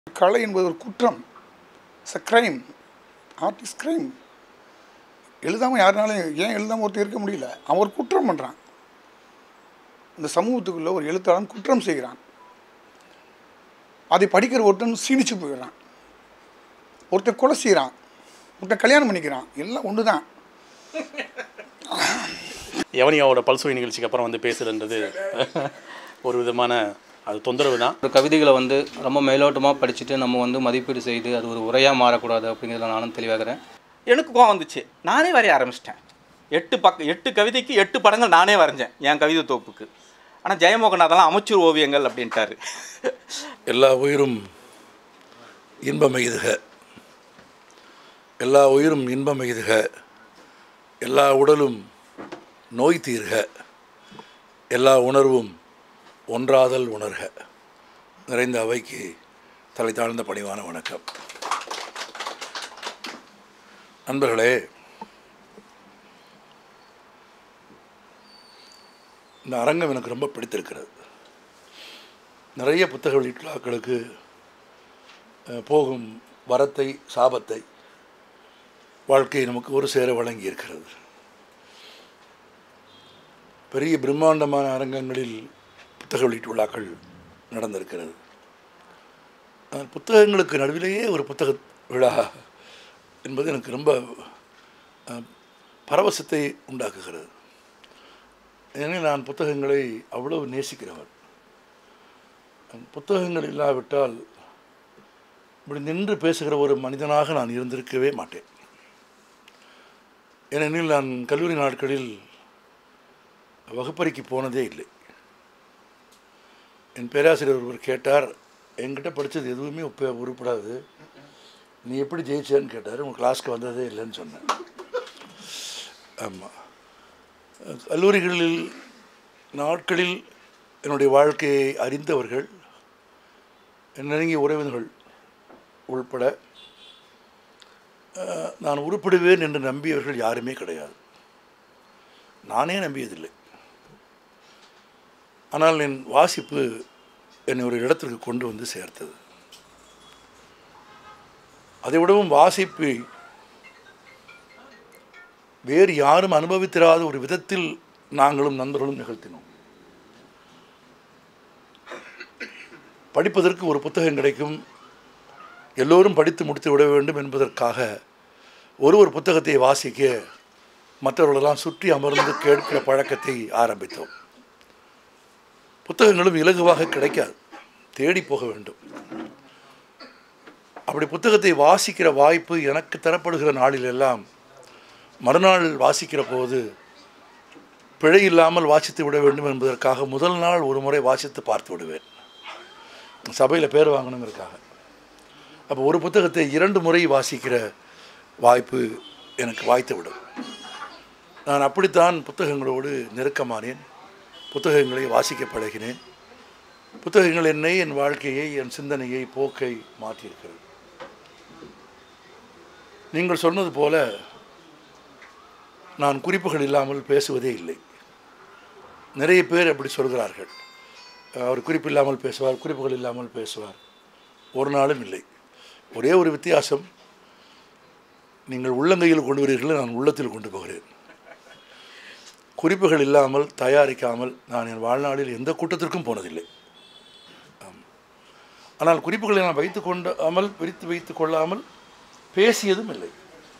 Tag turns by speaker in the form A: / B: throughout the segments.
A: கலை என்பது ஒரு குற்றம் it's a crime art is crime எழுதாமல் யாருனாலும் ஏன் எழுதாமல் ஒருத்தர் இருக்க முடியல அவன் ஒரு குற்றம் பண்ணுறான் இந்த சமூகத்துக்குள்ளே ஒரு எழுத்தாளன் குற்றம் செய்கிறான் அதை படிக்கிற ஒருத்தன் சீனிச்சு போயிடுறான் ஒருத்தன் கொலை செய்கிறான் ஒருத்தன் கல்யாணம் பண்ணிக்கிறான் எல்லாம் ஒன்று தான்
B: யவனியாவோட பல்சுவை நிகழ்ச்சிக்கு அப்புறம் வந்து பேசுகிறன்றது ஒரு விதமான அது தொந்தரவு தான்
C: ஒரு கவிதைகளை வந்து ரொம்ப மேலோட்டமாக படிச்சுட்டு நம்ம வந்து மதிப்பீடு செய்து அது ஒரு உரையாக மாறக்கூடாது அப்படிங்கிறத நானும் தெளிவாகிறேன்
D: எனக்கு கோவம் வந்துச்சு நானே வரைய ஆரம்பிச்சிட்டேன் எட்டு பக்க எட்டு கவிதைக்கு எட்டு படங்கள் நானே வரைஞ்சேன் என் கவிதை தொகுப்புக்கு ஆனால் ஜெயமோகன் அதெல்லாம் அமைச்சர் ஓவியங்கள் அப்படின்ட்டாரு
E: எல்லா உயிரும் இன்பம் எய்துக எல்லா உயிரும் இன்பம் எய்துக எல்லா உடலும் நோய் தீர்க எல்லா உணர்வும் ஒன்றாதல் உணர்க நிறைந்த அவைக்கு தலை தாழ்ந்த பணிவான வணக்கம் நண்பர்களே இந்த அரங்கம் எனக்கு ரொம்ப பிடித்திருக்கிறது நிறைய புத்தக வெளியீட்டுலாக்களுக்கு அஹ், போகும் வரத்தை சாபத்தை வாழ்க்கை நமக்கு ஒரு சேர வழங்கி இருக்கிறது பெரிய பிரம்மாண்டமான அரங்கங்களில் புத்தக வெளியீட்டு விழாக்கள் நடந்திருக்கிறது ஆனால் புத்தகங்களுக்கு நடுவிலேயே ஒரு புத்தக விழா என்பது எனக்கு ரொம்ப அஹ், பரவசத்தை உண்டாக்குகிறது ஏனெனில் நான் புத்தகங்களை அவ்வளவு நேசிக்கிறவன் புத்தகங்கள் இல்லாவிட்டால் இப்படி நின்று பேசுகிற ஒரு மனிதனாக நான் இருந்திருக்கவே மாட்டேன் ஏனெனில் நான் கல்லூரி நாட்களில் வகுப்பறைக்கு போனதே இல்லை என் பேராசிரியர் ஒருவர் கேட்டார் என்கிட்ட படித்தது எதுவுமே இப்போ உருப்படாது நீ எப்படி ஜெயிச்சேன்னு கேட்டார் உங்கள் கிளாஸ்க்கு வந்ததே இல்லைன்னு சொன்னேன் ஆமாம் கல்லூரிகளில் நாட்களில் என்னுடைய வாழ்க்கையை அறிந்தவர்கள் என் நெருங்கிய உறவினர்கள் உள்பட அஹ், நான் உருப்படுவேன் என்று நம்பியவர்கள் யாருமே கிடையாது நானே நம்பியதில்லை ஆனால் என் வாசிப்பு என்னை ஒரு இடத்திற்கு கொண்டு வந்து சேர்த்தது அதை விடவும் வாசிப்பை வேறு யாரும் அனுபவித்திராத ஒரு விதத்தில் நாங்களும் நண்பர்களும் நிகழ்த்தினோம் படிப்பதற்கு ஒரு புத்தகம் கிடைக்கும் எல்லோரும் படித்து முடித்து விட வேண்டும் என்பதற்காக ஒரு ஒரு புத்தகத்தை வாசிக்க மற்றவர்களெல்லாம் சுற்றி அமர்ந்து கேட்கிற பழக்கத்தை ஆரம்பித்தோம் புத்தகங்களும் இலகுவாக கிடைக்காது தேடி போக வேண்டும் அப்படி புத்தகத்தை வாசிக்கிற வாய்ப்பு எனக்கு தரப்படுகிற நாளிலெல்லாம் மறுநாள் வாசிக்கிற போது பிழை இல்லாமல் வாசித்து விட வேண்டும் என்பதற்காக முதல் நாள் ஒரு முறை வாசித்து பார்த்து விடுவேன் சபையில் பேர் வாங்கணுங்கிறதுக்காக அப்போ ஒரு புத்தகத்தை இரண்டு முறை வாசிக்கிற வாய்ப்பு எனக்கு வாய்த்து விடும் நான் அப்படித்தான் புத்தகங்களோடு நெருக்கமானேன் புத்தகங்களை வாசிக்க பழகினேன் புத்தகங்கள் என்னை என் வாழ்க்கையை என் சிந்தனையை போக்கை மாற்றியிருக்கிறது நீங்கள் சொன்னது போல நான் குறிப்புகள் இல்லாமல் பேசுவதே இல்லை நிறைய பேர் அப்படி சொல்கிறார்கள் அவர் குறிப்பு இல்லாமல் பேசுவார் குறிப்புகள் இல்லாமல் பேசுவார் ஒரு நாளும் இல்லை ஒரே ஒரு வித்தியாசம் நீங்கள் உள்ளங்கையில் கொண்டு வருகிறீர்கள் நான் உள்ளத்தில் கொண்டு போகிறேன் குறிப்புகள் இல்லாமல் தயாரிக்காமல் நான் என் வாழ்நாளில் எந்த கூட்டத்திற்கும் போனதில்லை ஆம். ஆனால் குறிப்புகளை நான் வைத்து கொண்டாமல் பிரித்து வைத்து கொள்ளாமல் பேசியதும் இல்லை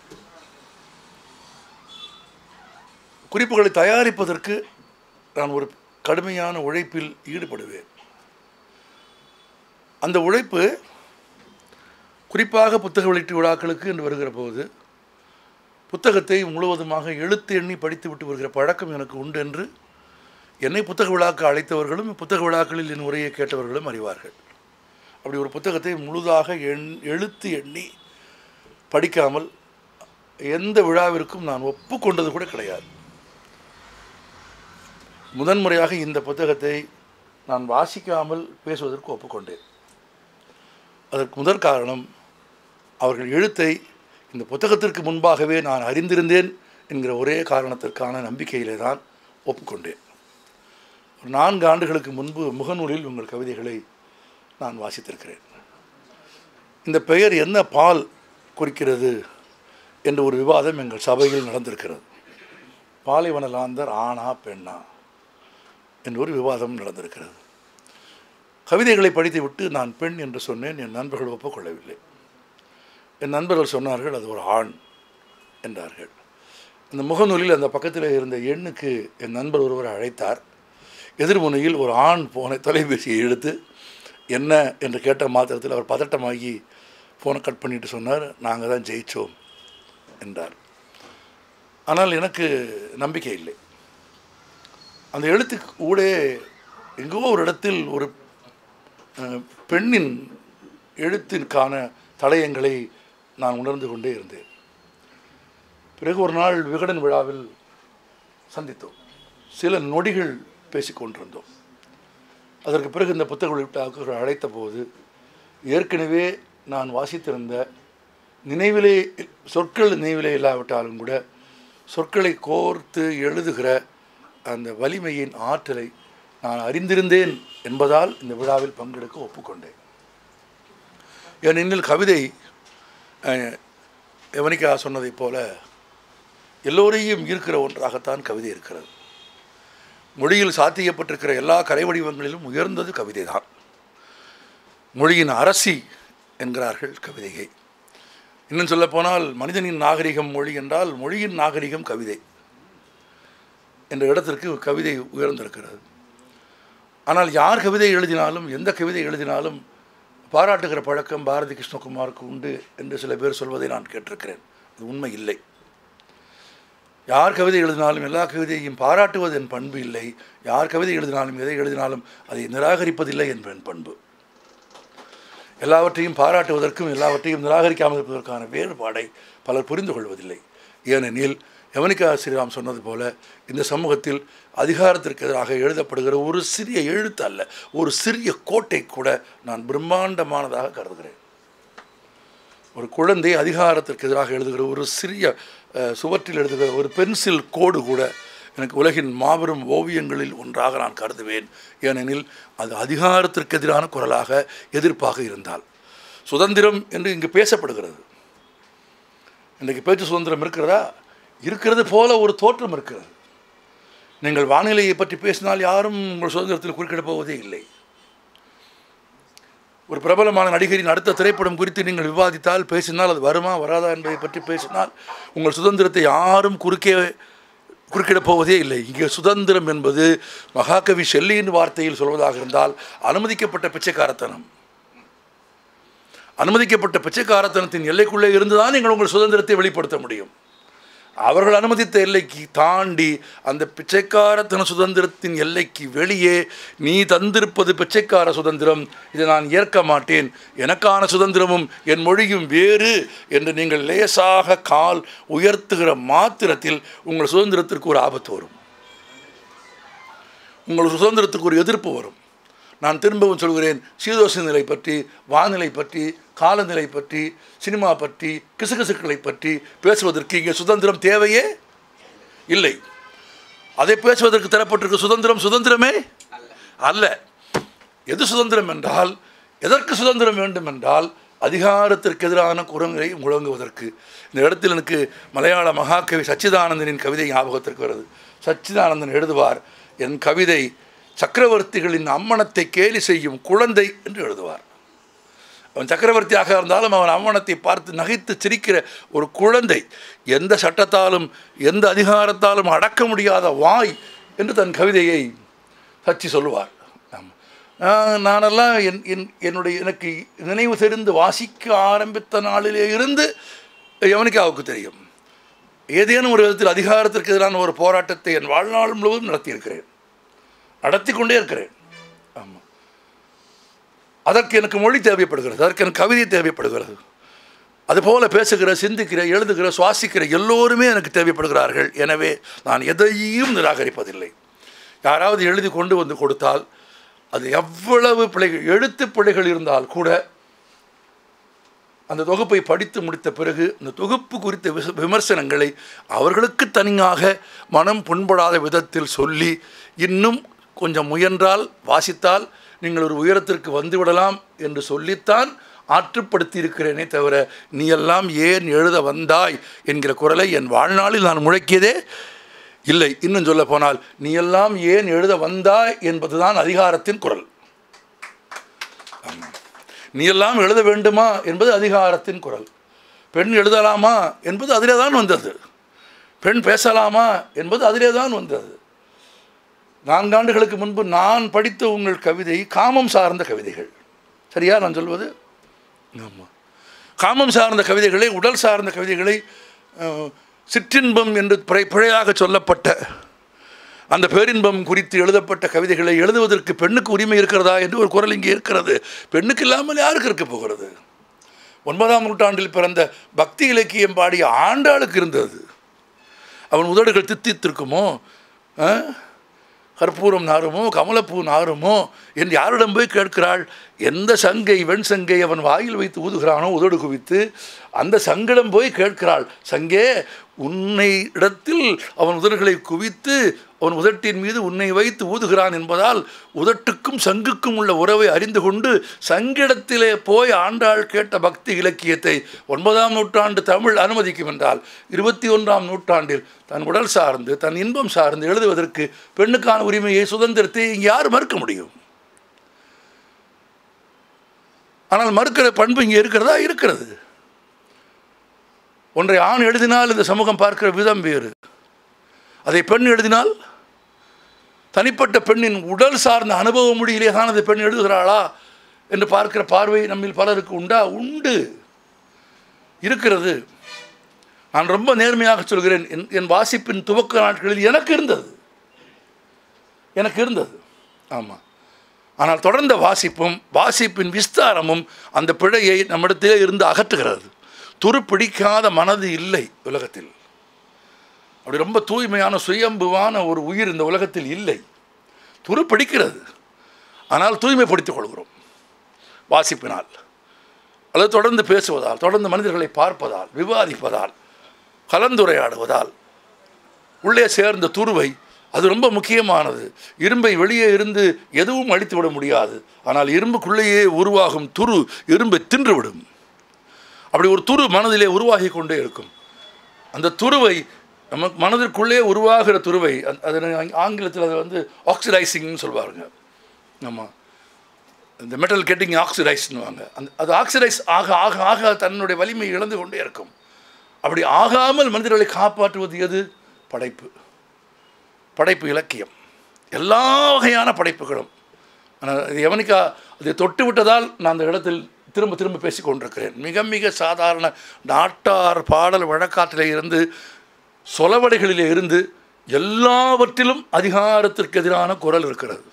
E: குறிப்புகளை தயாரிப்பதற்கு நான் ஒரு கடுமையான உழைப்பில் ஈடுபடுவேன் அந்த உழைப்பு குறிப்பாக புத்தக வெளியீட்டு விழாக்களுக்கு என்று வருகிற போது புத்தகத்தை முழுவதுமாக எழுத்து எண்ணி படித்து விட்டு வருகிற பழக்கம் எனக்கு உண்டு என்று என்னை புத்தக விழாக்கு அழைத்தவர்களும் புத்தக விழாக்களில் என் உரையை கேட்டவர்களும் அறிவார்கள் அப்படி ஒரு புத்தகத்தை முழுதாக எண் எழுத்து எண்ணி படிக்காமல் எந்த விழாவிற்கும் நான் ஒப்புக்கொண்டது கூட கிடையாது முதன்முறையாக இந்த புத்தகத்தை நான் வாசிக்காமல் பேசுவதற்கு ஒப்புக்கொண்டேன் அதற்கு முதற் காரணம் அவர்கள் எழுத்தை இந்த புத்தகத்திற்கு முன்பாகவே நான் அறிந்திருந்தேன் என்கிற ஒரே காரணத்திற்கான நம்பிக்கையிலே தான் ஒப்புக்கொண்டேன் ஒரு நான்கு ஆண்டுகளுக்கு முன்பு முகநூலில் உங்கள் கவிதைகளை நான் வாசித்திருக்கிறேன் இந்த பெயர் என்ன பால் குறிக்கிறது என்ற ஒரு விவாதம் எங்கள் சபையில் நடந்திருக்கிறது பாலைவனலாந்தர் ஆணா பெண்ணா என்ற ஒரு விவாதம் நடந்திருக்கிறது கவிதைகளை படித்துவிட்டு நான் பெண் என்று சொன்னேன் என் நண்பர்கள் ஒப்புக்கொள்ளவில்லை என் நண்பர்கள் சொன்னார்கள் அது ஒரு ஆண் என்றார்கள் அந்த முகநூலில் அந்த பக்கத்தில் இருந்த எண்ணுக்கு என் நண்பர் ஒருவர் அழைத்தார் எதிர்முனையில் ஒரு ஆண் போனை தொலைபேசியை எடுத்து என்ன என்று கேட்ட மாத்திரத்தில் அவர் பதட்டமாகி ஃபோனை கட் பண்ணிட்டு சொன்னார் நாங்கள் தான் ஜெயித்தோம் என்றார் ஆனால் எனக்கு நம்பிக்கை இல்லை அந்த எழுத்துக்கு ஊடே எங்கோ ஒரு இடத்தில் ஒரு அஹ், பெண்ணின் எழுத்திற்கான தடயங்களை நான் உணர்ந்து கொண்டே இருந்தேன் பிறகு ஒரு நாள் விகடன் விழாவில் சந்தித்தோம் சில நொடிகள் பேசிக்கொண்டிருந்தோம் அதற்கு பிறகு இந்த புத்தக வெளியீட்டாளர்கள் அழைத்த போது ஏற்கனவே நான் வாசித்திருந்த நினைவிலே சொற்கள் நினைவிலே இல்லாவிட்டாலும் கூட சொற்களை கோர்த்து எழுதுகிற அந்த வலிமையின் ஆற்றலை நான் அறிந்திருந்தேன் என்பதால் இந்த விழாவில் பங்கெடுக்க ஒப்புக்கொண்டேன் ஏனெனில் கவிதை அஹ், எவனிகா சொன்னதைப் போல எல்லோரையும் ஈர்க்கிற ஒன்றாகத்தான் கவிதை இருக்கிறது மொழியில் சாத்தியப்பட்டிருக்கிற எல்லா கலை வடிவங்களிலும் உயர்ந்தது கவிதை தான் மொழியின் அரசி என்கிறார்கள் கவிதையை இன்னும் சொல்லப்போனால் மனிதனின் நாகரிகம் மொழி என்றால் மொழியின் நாகரிகம் கவிதை என்ற இடத்திற்கு கவிதை உயர்ந்திருக்கிறது ஆனால் யார் கவிதை எழுதினாலும் எந்த கவிதை எழுதினாலும் பாராட்டுகிற பழக்கம் பாரதி கிருஷ்ணகுமாருக்கு உண்டு என்று சில பேர் சொல்வதை நான் கேட்டிருக்கிறேன் அது உண்மை இல்லை யார் கவிதை எழுதினாலும் எல்லா கவிதையையும் பாராட்டுவது என் பண்பு இல்லை யார் கவிதை எழுதினாலும் எதை எழுதினாலும் அதை நிராகரிப்பதில்லை என்பன் பண்பு எல்லாவற்றையும் பாராட்டுவதற்கும் எல்லாவற்றையும் நிராகரிக்காமல் இருப்பதற்கான வேறுபாடை பலர் புரிந்து கொள்வதில்லை ஏனெனில் யவனிகா ஸ்ரீராம் சொன்னது போல இந்த சமூகத்தில் அதிகாரத்திற்கு எதிராக எழுதப்படுகிற ஒரு சிறிய எழுத்து அல்ல ஒரு சிறிய கோட்டை கூட நான் பிரம்மாண்டமானதாக கருதுகிறேன் ஒரு குழந்தை அதிகாரத்திற்கு எதிராக எழுதுகிற ஒரு சிறிய அஹ், சுவற்றில் எழுதுகிற ஒரு பென்சில் கோடு கூட எனக்கு உலகின் மாபெரும் ஓவியங்களில் ஒன்றாக நான் கருதுவேன் ஏனெனில் அது அதிகாரத்திற்கு எதிரான குரலாக எதிர்ப்பாக இருந்தால் சுதந்திரம் என்று இங்கு பேசப்படுகிறது இன்றைக்கு பேச்சு சுதந்திரம் இருக்கிறதா இருக்கிறது போல ஒரு தோற்றம் இருக்கிறது நீங்கள் வானிலையை பற்றி பேசினால் யாரும் உங்கள் சுதந்திரத்தில் குறுக்கிடப் போவதே இல்லை ஒரு பிரபலமான நடிகரின் அடுத்த திரைப்படம் குறித்து நீங்கள் விவாதித்தால் பேசினால் அது வருமா வராதா என்பதை பற்றி பேசினால் உங்கள் சுதந்திரத்தை யாரும் குறுக்கே குறுக்கிடப் போவதே இல்லை இங்கே சுதந்திரம் என்பது மகாகவி ஷெல்லியின் வார்த்தையில் சொல்வதாக இருந்தால் அனுமதிக்கப்பட்ட பிச்சைக்காரத்தனம் அனுமதிக்கப்பட்ட பிச்சைக்காரத்தனத்தின் எல்லைக்குள்ளே இருந்துதான் நீங்கள் உங்கள் சுதந்திரத்தை வெளிப்படுத்த முடியும் அவர்கள் அனுமதித்த எல்லைக்கு தாண்டி அந்த பிச்சைக்காரத்தன சுதந்திரத்தின் எல்லைக்கு வெளியே நீ தந்திருப்பது பிச்சைக்கார சுதந்திரம் இதை நான் ஏற்க மாட்டேன் எனக்கான சுதந்திரமும் என் மொழியும் வேறு என்று நீங்கள் லேசாக கால் உயர்த்துகிற மாத்திரத்தில் உங்கள் சுதந்திரத்திற்கு ஒரு ஆபத்து வரும் உங்கள் சுதந்திரத்துக்கு ஒரு எதிர்ப்பு வரும் நான் திரும்பவும் சொல்கிறேன் சீதோஷ நிலை பற்றி வானிலை பற்றி காலநிலை பற்றி சினிமா பற்றி கிசுகிசுக்களை பற்றி பேசுவதற்கு இங்கே சுதந்திரம் தேவையே இல்லை அதை பேசுவதற்கு தரப்பட்டிருக்க சுதந்திரம் சுதந்திரமே அல்ல எது சுதந்திரம் என்றால் எதற்கு சுதந்திரம் வேண்டும் என்றால் அதிகாரத்திற்கு எதிரான குரங்களை முழங்குவதற்கு இந்த இடத்தில் எனக்கு மலையாள மகாகவி சச்சிதானந்தனின் கவிதை ஞாபகத்திற்கு வருது சச்சிதானந்தன் எழுதுவார் என் கவிதை சக்கரவர்த்திகளின் அம்மனத்தை கேலி செய்யும் குழந்தை என்று எழுதுவார் அவன் சக்கரவர்த்தியாக இருந்தாலும் அவன் அம்மனத்தை பார்த்து நகைத்து சிரிக்கிற ஒரு குழந்தை எந்த சட்டத்தாலும் எந்த அதிகாரத்தாலும் அடக்க முடியாத வாய் என்று தன் கவிதையை சச்சி சொல்லுவார் ஆமா. நான் நானெல்லாம் என் என் என்னுடைய எனக்கு நினைவு தெரிந்து வாசிக்க ஆரம்பித்த நாளிலே இருந்து யவனிகாவுக்கு தெரியும் ஏதேனும் ஒரு விதத்தில் அதிகாரத்திற்கு எதிரான ஒரு போராட்டத்தை என் வாழ்நாள் முழுவதும் நடத்தியிருக்கிறேன் நடத்தி கொண்டே இருக்கிறேன் ஆமாம் அதற்கு எனக்கு மொழி தேவைப்படுகிறது அதற்கு எனக்கு கவிதை தேவைப்படுகிறது அதுபோல பேசுகிற சிந்திக்கிற எழுதுகிற சுவாசிக்கிற எல்லோருமே எனக்கு தேவைப்படுகிறார்கள் எனவே நான் எதையும் நிராகரிப்பதில்லை யாராவது எழுதி கொண்டு வந்து கொடுத்தால் அது எவ்வளவு பிழைகள் எழுத்து பிழைகள் இருந்தால் கூட அந்த தொகுப்பை படித்து முடித்த பிறகு அந்த தொகுப்பு குறித்த விச- விமர்சனங்களை அவர்களுக்கு தனியாக மனம் புண்படாத விதத்தில் சொல்லி இன்னும் கொஞ்சம் முயன்றால் வாசித்தால் நீங்கள் ஒரு உயரத்திற்கு வந்துவிடலாம் என்று சொல்லித்தான் ஆற்றுப்படுத்தி இருக்கிறேனே தவிர நீ எல்லாம் ஏன் எழுத வந்தாய் என்கிற குரலை என் வாழ்நாளில் நான் முழக்கியதே இல்லை இன்னும் சொல்ல போனால் நீ எல்லாம் ஏன் எழுத வந்தாய் என்பதுதான் அதிகாரத்தின் குரல் ஆமாம். நீ எல்லாம் எழுத வேண்டுமா என்பது அதிகாரத்தின் குரல் பெண் எழுதலாமா என்பது அதிலே தான் வந்தது பெண் பேசலாமா என்பது அதிலே தான் வந்தது நான்காண்டுகளுக்கு முன்பு நான் படித்த உங்கள் கவிதை காமம் சார்ந்த கவிதைகள் சரியா நான் சொல்வது ஆமாம் காமம் சார்ந்த கவிதைகளை உடல் சார்ந்த கவிதைகளை அஹ், சிற்றின்பம் என்று பிழை பிழையாக சொல்லப்பட்ட அந்த பேரின்பம் குறித்து எழுதப்பட்ட கவிதைகளை எழுதுவதற்கு பெண்ணுக்கு உரிமை இருக்கிறதா என்று ஒரு குரல் இங்கே இருக்கிறது பெண்ணுக்கு இல்லாமல் யாருக்கு இருக்க போகிறது ஒன்பதாம் நூற்றாண்டில் பிறந்த பக்தி இலக்கியம் பாடிய ஆண்டாளுக்கு இருந்தது அவன் உதடுகள் தித்தித்திருக்குமோ ஆ? கற்பூரம் நாருமோ கமலப்பூ நாருமோ என்று யாரிடம் போய் கேட்கிறாள் எந்த சங்கை வெண் சங்கை அவன் வாயில் வைத்து ஊதுகிறானோ உதடு குவித்து அந்த சங்கிடம் போய் கேட்கிறாள் சங்கே உன்னை இடத்தில் அவன் உதடுகளை குவித்து அவன் உதட்டின் மீது உன்னை வைத்து ஊதுகிறான் என்பதால் உதட்டுக்கும் சங்குக்கும் உள்ள உறவை அறிந்து கொண்டு சங்கிடத்திலே போய் ஆண்டாள் கேட்ட பக்தி இலக்கியத்தை ஒன்பதாம் நூற்றாண்டு தமிழ் அனுமதிக்கும் என்றால் இருபத்தி ஒன்றாம் நூற்றாண்டில் தன் உடல் சார்ந்து தன் இன்பம் சார்ந்து எழுதுவதற்கு பெண்ணுக்கான உரிமையை சுதந்திரத்தை இங்கே யார் மறுக்க முடியும் ஆனால் மறுக்கிற பண்பு இங்கே இருக்கிறதா இருக்கிறது ஒன்றை ஆண் எழுதினால் இந்த சமூகம் பார்க்கிற விதம் வேறு அதை பெண் எழுதினால் தனிப்பட்ட பெண்ணின் உடல் சார்ந்த அனுபவ மொழியிலே தான் அந்த பெண் எழுதுகிறாளா என்று பார்க்கிற பார்வை நம்மில் பலருக்கு உண்டா உண்டு இருக்கிறது நான் ரொம்ப நேர்மையாக சொல்கிறேன் என் என் வாசிப்பின் துவக்க நாட்களில் எனக்கு இருந்தது எனக்கு இருந்தது ஆமாம் ஆனால் தொடர்ந்த வாசிப்பும் வாசிப்பின் விஸ்தாரமும் அந்த பிழையை நம்மிடத்திலே இருந்து அகற்றுகிறது துரு பிடிக்காத மனது இல்லை உலகத்தில் அப்படி ரொம்ப தூய்மையான சுயம்புவான ஒரு உயிர் இந்த உலகத்தில் இல்லை துரு பிடிக்கிறது ஆனால் தூய்மைப்படுத்திக் கொள்கிறோம் வாசிப்பினால் அல்லது தொடர்ந்து பேசுவதால் தொடர்ந்து மனிதர்களை பார்ப்பதால் விவாதிப்பதால் கலந்துரையாடுவதால் உள்ளே சேர்ந்த துருவை அது ரொம்ப முக்கியமானது இரும்பை வெளியே இருந்து எதுவும் அழித்து விட முடியாது ஆனால் இரும்புக்குள்ளேயே உருவாகும் துரு இரும்பை தின்றுவிடும் அப்படி ஒரு துரு மனதிலே உருவாகி கொண்டே இருக்கும் அந்த துருவை நம்ம மனதிற்குள்ளே உருவாகிற துருவை அந்த- அது ஆங்கிலத்தில் அதை வந்து ஆக்சிடைசிங்னு சொல்லுவாருங்க ஆமாம் இந்த மெட்டல் கெட்டிங் ஆக்சிடைஸ்னுவாங்க அந்த அது ஆக்சிடைஸ் ஆக ஆக ஆக தன்னுடைய வலிமை இழந்து கொண்டே இருக்கும் அப்படி ஆகாமல் மனிதர்களை காப்பாற்றுவது எது படைப்பு படைப்பு இலக்கியம் எல்லா வகையான படைப்புகளும் ஆனால் இது எவனிக்கா அதை தொட்டு விட்டதால் நான் அந்த இடத்தில் திரும்ப திரும்ப பேசிக் கொண்டிருக்கிறேன் மிக மிக சாதாரண நாட்டார் பாடல் வழக்காற்றிலே இருந்து சொலவடைகளிலே இருந்து எல்லாவற்றிலும் அதிகாரத்திற்கு எதிரான குரல் இருக்கிறது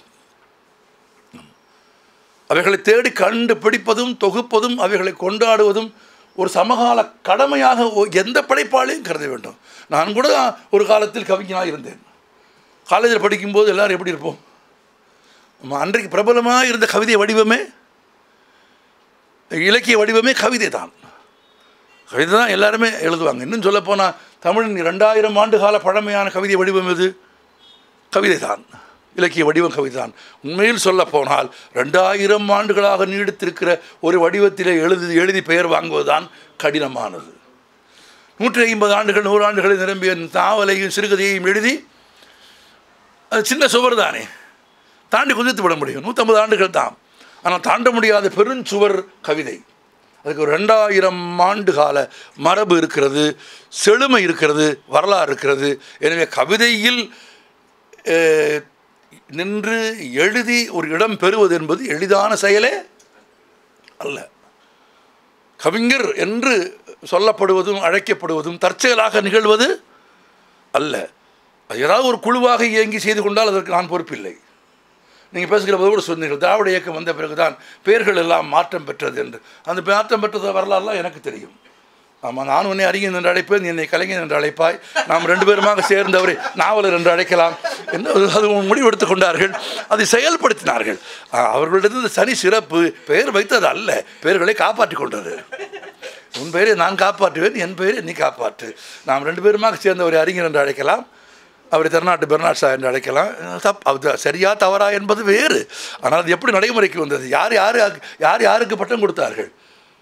E: அவைகளை தேடி கண்டுபிடிப்பதும் தொகுப்பதும் அவைகளை கொண்டாடுவதும் ஒரு சமகால கடமையாக ஒ- எந்த படைப்பாளையும் கருத வேண்டும் நான் கூட ஒரு காலத்தில் கவிஞனாக இருந்தேன் காலேஜில் படிக்கும்போது எல்லாரும் எப்படி இருப்போம் நம்ம அன்றைக்கு பிரபலமாக இருந்த கவிதை வடிவமே இலக்கிய வடிவமே கவிதை தான் கவிதை தான் எல்லாருமே எழுதுவாங்க இன்னும் சொல்லப்போனால் தமிழின் ரெண்டாயிரம் ஆண்டு கால பழமையான கவிதை வடிவம் எது கவிதை தான் இலக்கிய வடிவம் கவிதை தான் உண்மையில் சொல்ல போனால் ரெண்டாயிரம் ஆண்டுகளாக நீடித்திருக்கிற ஒரு வடிவத்திலே எழுதி எழுதி பெயர் வாங்குவதுதான் கடினமானது நூற்றி ஐம்பது ஆண்டுகள் நூறு ஆண்டுகளை நிரம்பிய நாவலையும் சிறுகதையையும் எழுதி அது சின்ன சுவர் தானே தாண்டி குதித்து விட முடியும் நூற்றம்பது ஆண்டுகள் தான் ஆனால் தாண்ட முடியாத பெருஞ்சுவர் கவிதை அதுக்கு ஒரு ரெண்டாயிரம் ஆண்டு கால மரபு இருக்கிறது செழுமை இருக்கிறது வரலாறு இருக்கிறது எனவே கவிதையில் அஹ், நின்று எழுதி ஒரு இடம் பெறுவது என்பது எளிதான செயலே அல்ல கவிஞர் என்று சொல்லப்படுவதும் அழைக்கப்படுவதும் தற்செயலாக நிகழ்வது அல்ல அது ஏதாவது ஒரு குழுவாக இயங்கி செய்து கொண்டால் அதற்கு நான் பொறுப்பில்லை நீங்கள் பேசுகிற போது கூட சொன்னீர்கள் திராவிட இயக்கம் வந்த பிறகுதான் பெயர்கள் எல்லாம் மாற்றம் பெற்றது என்று அந்த மாற்றம் பெற்றது வரலாறுலாம் எனக்கு தெரியும் ஆமாம் நான் உன்னை அறிஞன் என்று அழைப்பேன் நீ என்னை கலைஞன் என்று அழைப்பாய் நாம் ரெண்டு பேருமாக சேர்ந்தவரை நாவலர் என்று அழைக்கலாம் என்று அது- அது முடிவெடுத்து கொண்டார்கள் அதை செயல்படுத்தினார்கள் ஆ, அவர்களிடத்து சனி சிறப்பு பெயர் வைத்தது அல்ல பெயர்களை காப்பாற்றி கொண்டது உன் பெயரை நான் காப்பாற்றுவேன் என் பெயரை நீ காப்பாற்று நாம் ரெண்டு பேருமாக சேர்ந்தவரை அறிஞர் என்று அழைக்கலாம் அவரை திருநாட்டு பெர்னாட் ஷா என்று அழைக்கலாம் தப் அது சரியா தவறா என்பது வேறு ஆனால் அது எப்படி நடைமுறைக்கு வந்தது யார் யார் யார் யாருக்கு பட்டம் கொடுத்தார்கள்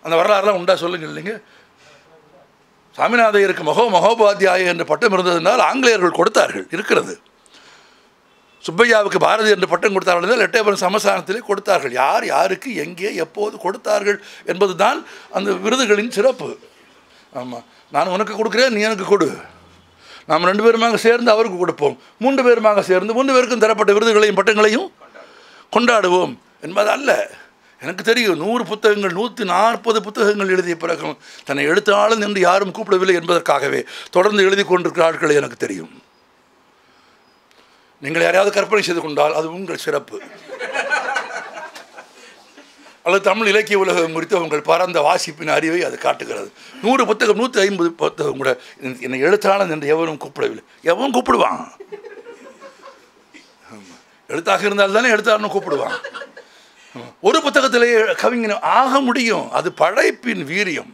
E: அந்த வரலாறுலாம் உண்டா சொல்லுங்க இல்லைங்க சாமிநாதையருக்கு மகோ மகோபாத்தியாய என்ற பட்டம் இருந்ததுனால் ஆங்கிலேயர்கள் கொடுத்தார்கள் இருக்கிறது சுப்பையாவுக்கு பாரதி என்ற பட்டம் கொடுத்தார்கள் என்றால் எட்டயபுரம் சமஸ்தானத்திலே கொடுத்தார்கள் யார் யாருக்கு எங்கே எப்போது கொடுத்தார்கள் என்பதுதான் அந்த விருதுகளின் சிறப்பு ஆமாம் நான் உனக்கு கொடுக்குறேன் நீ எனக்கு கொடு நாம் ரெண்டு பேருமாக சேர்ந்து அவருக்கு கொடுப்போம் மூன்று பேருமாக சேர்ந்து மூன்று பேருக்கும் தரப்பட்ட விருதுகளையும் பட்டங்களையும் கொண்டாடுவோம் என்பது அல்ல எனக்கு தெரியும் நூறு புத்தகங்கள் நூற்றி நாற்பது புத்தகங்கள் எழுதிய பிறகும் தன்னை எழுத்தாளன் என்று யாரும் கூப்பிடவில்லை என்பதற்காகவே தொடர்ந்து எழுதி கொண்டிருக்கிற ஆட்களை எனக்கு தெரியும் நீங்கள் யாரையாவது கற்பனை செய்து கொண்டால் அது உங்கள் சிறப்பு அல்லது தமிழ் இலக்கிய உலகம் குறித்து உங்கள் பரந்த வாசிப்பின் அறிவை அது காட்டுகிறது நூறு புத்தகம் நூற்றி ஐம்பது புத்தகம் கூட என்னை எழுத்தாளன் என்று எவரும் கூப்பிடவில்லை எவன் கூப்பிடுவான் ஆமா. எழுத்தாக இருந்தால் தானே எழுத்தாளன் கூப்பிடுவான் ஆமா. ஒரு புத்தகத்திலே கவிஞன் ஆக முடியும் அது படைப்பின் வீரியம்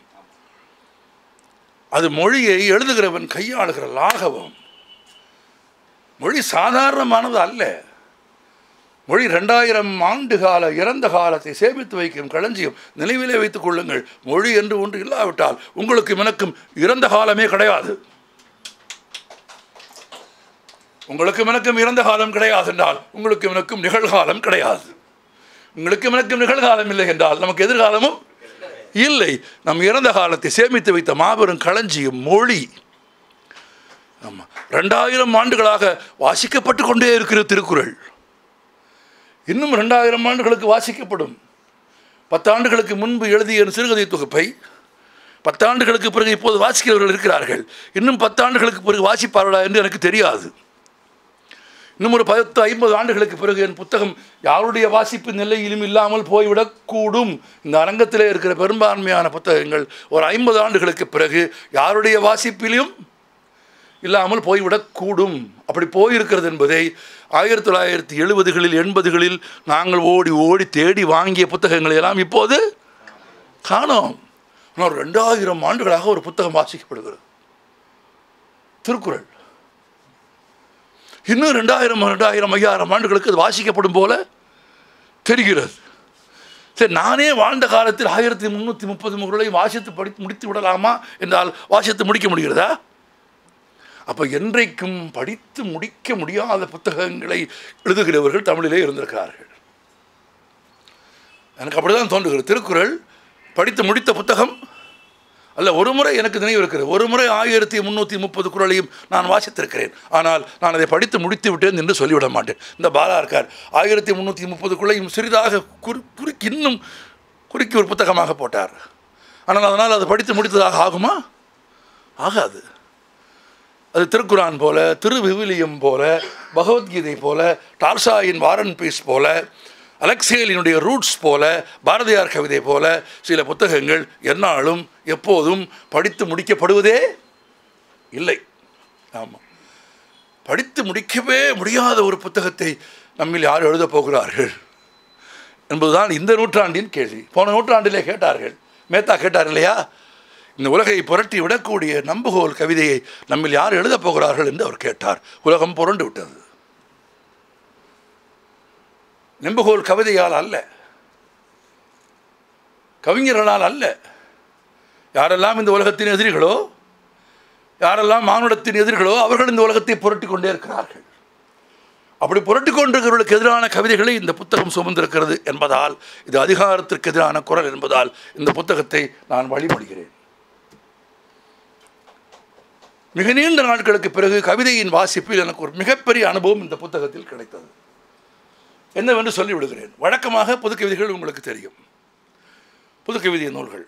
E: அது மொழியை எழுதுகிறவன் கையாளுகிற லாகவம் மொழி சாதாரணமானது அல்ல மொழி ரெண்டாயிரம் ஆண்டு கால இறந்த காலத்தை சேமித்து வைக்கும் களஞ்சியம் நினைவிலே வைத்துக் கொள்ளுங்கள் மொழி என்று ஒன்று இல்லாவிட்டால் உங்களுக்கு எனக்கும் இறந்த காலமே கிடையாது உங்களுக்கு எனக்கும் இறந்த காலம் கிடையாது என்றால் உங்களுக்கு எனக்கும் நிகழ்காலம் கிடையாது உங்களுக்கு எனக்கும் நிகழ்காலம் இல்லை என்றால் நமக்கு எதிர்காலமும் இல்லை நம் இறந்த காலத்தை சேமித்து வைத்த மாபெரும் களஞ்சியம் மொழி ஆமாம் ரெண்டாயிரம் ஆண்டுகளாக வாசிக்கப்பட்டு கொண்டே இருக்கிற திருக்குறள் இன்னும் ரெண்டாயிரம் ஆண்டுகளுக்கு வாசிக்கப்படும் பத்தாண்டுகளுக்கு முன்பு எழுதிய என் சிறுகதை தொகுப்பை பத்தாண்டுகளுக்கு பிறகு இப்போது வாசிக்கிறவர்கள் இருக்கிறார்கள் இன்னும் பத்தாண்டுகளுக்கு பிறகு வாசிப்பார்களா என்று எனக்கு தெரியாது இன்னும் ஒரு பத்து ஐம்பது ஆண்டுகளுக்கு பிறகு என் புத்தகம் யாருடைய வாசிப்பு நிலையிலும் இல்லாமல் போய்விடக்கூடும் இந்த அரங்கத்திலே இருக்கிற பெரும்பான்மையான புத்தகங்கள் ஒரு ஐம்பது ஆண்டுகளுக்கு பிறகு யாருடைய வாசிப்பிலும் இல்லாமல் போய்விடக்கூடும் அப்படி போயிருக்கிறது என்பதை ஆயிரத்தி தொள்ளாயிரத்தி எழுபதுகளில் எண்பதுகளில் நாங்கள் ஓடி ஓடி தேடி வாங்கிய புத்தகங்களை எல்லாம் இப்போது காணோம் ஆனால் ரெண்டாயிரம் ஆண்டுகளாக ஒரு புத்தகம் வாசிக்கப்படுகிறது திருக்குறள் இன்னும் ரெண்டாயிரம் ரெண்டாயிரம் ஐயாயிரம் ஆண்டுகளுக்கு அது வாசிக்கப்படும் போல தெரிகிறது சரி நானே வாழ்ந்த காலத்தில் ஆயிரத்தி முந்நூற்றி முப்பது முறையும் வாசித்து படித்து முடித்து விடலாமா என்றால் வாசித்து முடிக்க முடிகிறதா அப்போ என்றைக்கும் படித்து முடிக்க முடியாத புத்தகங்களை எழுதுகிறவர்கள் தமிழிலே இருந்திருக்கிறார்கள் எனக்கு அப்படிதான் தோன்றுகிறது திருக்குறள் படித்து முடித்த புத்தகம் அல்ல ஒரு முறை எனக்கு நினைவு இருக்கிறது ஒரு முறை ஆயிரத்தி முந்நூற்றி முப்பது குறளையும் நான் வாசித்திருக்கிறேன் ஆனால் நான் அதை படித்து முடித்து விட்டேன் என்று சொல்லிவிட மாட்டேன் இந்த பாலா இருக்கார் ஆயிரத்தி முந்நூற்றி முப்பது குறளையும் சிறிதாக குறி குறுக்கி இன்னும் குறுக்கி ஒரு புத்தகமாக போட்டார் ஆனால் அதனால் அது படித்து முடித்ததாக ஆகுமா ஆகாது அது திருக்குரான் போல திருவிவிலியம் போல பகவத்கீதை போல டார்சாயின் வாரன் பீஸ் போல அலெக்சேலினுடைய ரூட்ஸ் போல பாரதியார் கவிதை போல சில புத்தகங்கள் எந்நாளும் எப்போதும் படித்து முடிக்கப்படுவதே இல்லை ஆமாம் படித்து முடிக்கவே முடியாத ஒரு புத்தகத்தை நம்மில் யார் எழுதப் போகிறார்கள் என்பதுதான் இந்த நூற்றாண்டின் கேள்வி போன நூற்றாண்டிலே கேட்டார்கள் மேத்தா கேட்டார் இல்லையா இந்த உலகை புரட்டி விடக்கூடிய நம்புகோல் கவிதையை நம்மில் யார் எழுதப் போகிறார்கள் என்று அவர் கேட்டார் உலகம் புரண்டு விட்டது நெம்புகோல் கவிதையால் அல்ல கவிஞர்களால் அல்ல யாரெல்லாம் இந்த உலகத்தின் எதிரிகளோ யாரெல்லாம் மானுடத்தின் எதிரிகளோ அவர்கள் இந்த உலகத்தை புரட்டி கொண்டே இருக்கிறார்கள் அப்படி புரட்டி கொண்டிருக்கிறவர்களுக்கு எதிரான கவிதைகளை இந்த புத்தகம் சுமந்திருக்கிறது என்பதால் இது அதிகாரத்திற்கு எதிரான குரல் என்பதால் இந்த புத்தகத்தை நான் வழிபடுகிறேன் மிக நீண்ட நாட்களுக்கு பிறகு கவிதையின் வாசிப்பில் எனக்கு ஒரு மிகப்பெரிய அனுபவம் இந்த புத்தகத்தில் கிடைத்தது என்னவென்று சொல்லிவிடுகிறேன் வழக்கமாக புது கவிதைகள் உங்களுக்கு தெரியும் புது கவிதை நூல்கள்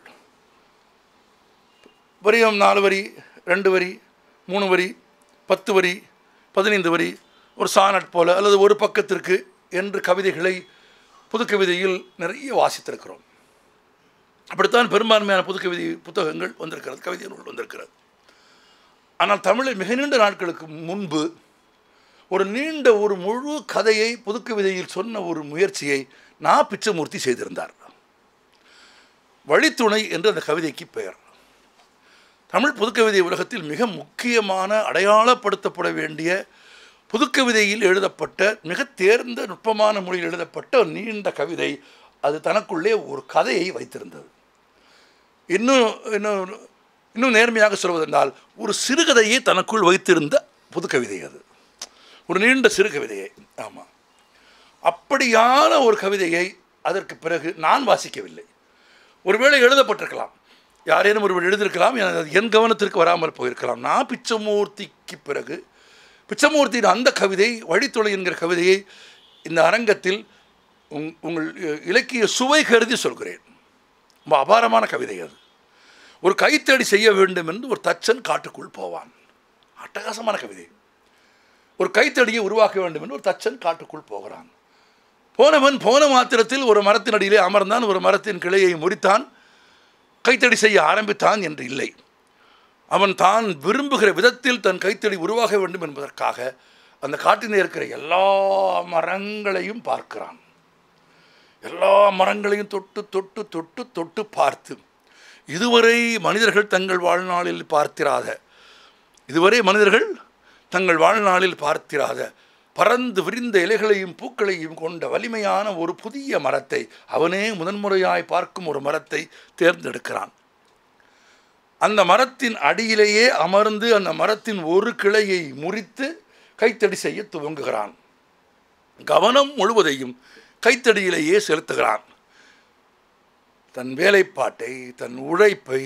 E: வரியம் நாலு வரி ரெண்டு வரி மூணு வரி பத்து வரி பதினைந்து வரி ஒரு சானட் போல அல்லது ஒரு பக்கத்திற்கு என்று கவிதைகளை புது கவிதையில் நிறைய வாசித்திருக்கிறோம் அப்படித்தான் பெரும்பான்மையான புது கவிதை புத்தகங்கள் வந்திருக்கிறது கவிதை நூல் வந்திருக்கிறது ஆனால் தமிழில் மிக நீண்ட நாட்களுக்கு முன்பு ஒரு நீண்ட ஒரு முழு கதையை புதுக்கவிதையில் சொன்ன ஒரு முயற்சியை நா பிச்சமூர்த்தி செய்திருந்தார் வழித்துணை என்று அந்த கவிதைக்கு பெயர் தமிழ் புதுக்கவிதை உலகத்தில் மிக முக்கியமான அடையாளப்படுத்தப்பட வேண்டிய புதுக்கவிதையில் எழுதப்பட்ட மிக தேர்ந்த நுட்பமான மொழியில் எழுதப்பட்ட ஒரு நீண்ட கவிதை அது தனக்குள்ளே ஒரு கதையை வைத்திருந்தது இன்னும் இன்னும் இன்னும் நேர்மையாக சொல்வதென்றால் ஒரு சிறுகதையை தனக்குள் வைத்திருந்த புது கவிதை அது ஒரு நீண்ட சிறு கவிதையை ஆமாம் அப்படியான ஒரு கவிதையை அதற்கு பிறகு நான் வாசிக்கவில்லை ஒருவேளை எழுதப்பட்டிருக்கலாம் யாரேனும் ஒருவர் எழுதியிருக்கலாம் எனக்கு அது என் கவனத்திற்கு வராமல் போயிருக்கலாம் நான் பிச்சமூர்த்திக்கு பிறகு பிச்சமூர்த்தியின் அந்த கவிதை வழித்துளை என்கிற கவிதையை இந்த அரங்கத்தில் உங் உங்கள் இ- இலக்கிய சுவை கருதி சொல்கிறேன் ரொம்ப அபாரமான கவிதை அது ஒரு கைத்தடி செய்ய வேண்டும் என்று ஒரு தச்சன் காட்டுக்குள் போவான் அட்டகாசமான கவிதை ஒரு கைத்தடியை உருவாக்க வேண்டும் என்று ஒரு தச்சன் காட்டுக்குள் போகிறான் போனவன் போன மாத்திரத்தில் ஒரு மரத்தின் அடியிலே அமர்ந்தான் ஒரு மரத்தின் கிளையை முறித்தான் கைத்தடி செய்ய ஆரம்பித்தான் என்று இல்லை அவன் தான் விரும்புகிற விதத்தில் தன் கைத்தடி உருவாக வேண்டும் என்பதற்காக அந்த காட்டிலே இருக்கிற எல்லா மரங்களையும் பார்க்கிறான் எல்லா மரங்களையும் தொட்டு தொட்டு தொட்டு தொட்டு பார்த்து இதுவரை மனிதர்கள் தங்கள் வாழ்நாளில் பார்த்திராத இதுவரை மனிதர்கள் தங்கள் வாழ்நாளில் பார்த்திராத பறந்து விரிந்த இலைகளையும் பூக்களையும் கொண்ட வலிமையான ஒரு புதிய மரத்தை அவனே முதன்முறையாய் பார்க்கும் ஒரு மரத்தை தேர்ந்தெடுக்கிறான் அந்த மரத்தின் அடியிலேயே அமர்ந்து அந்த மரத்தின் ஒரு கிளையை முறித்து கைத்தடி செய்ய துவங்குகிறான் கவனம் முழுவதையும் கைத்தடியிலேயே செலுத்துகிறான் தன் வேலைப்பாட்டை தன் உழைப்பை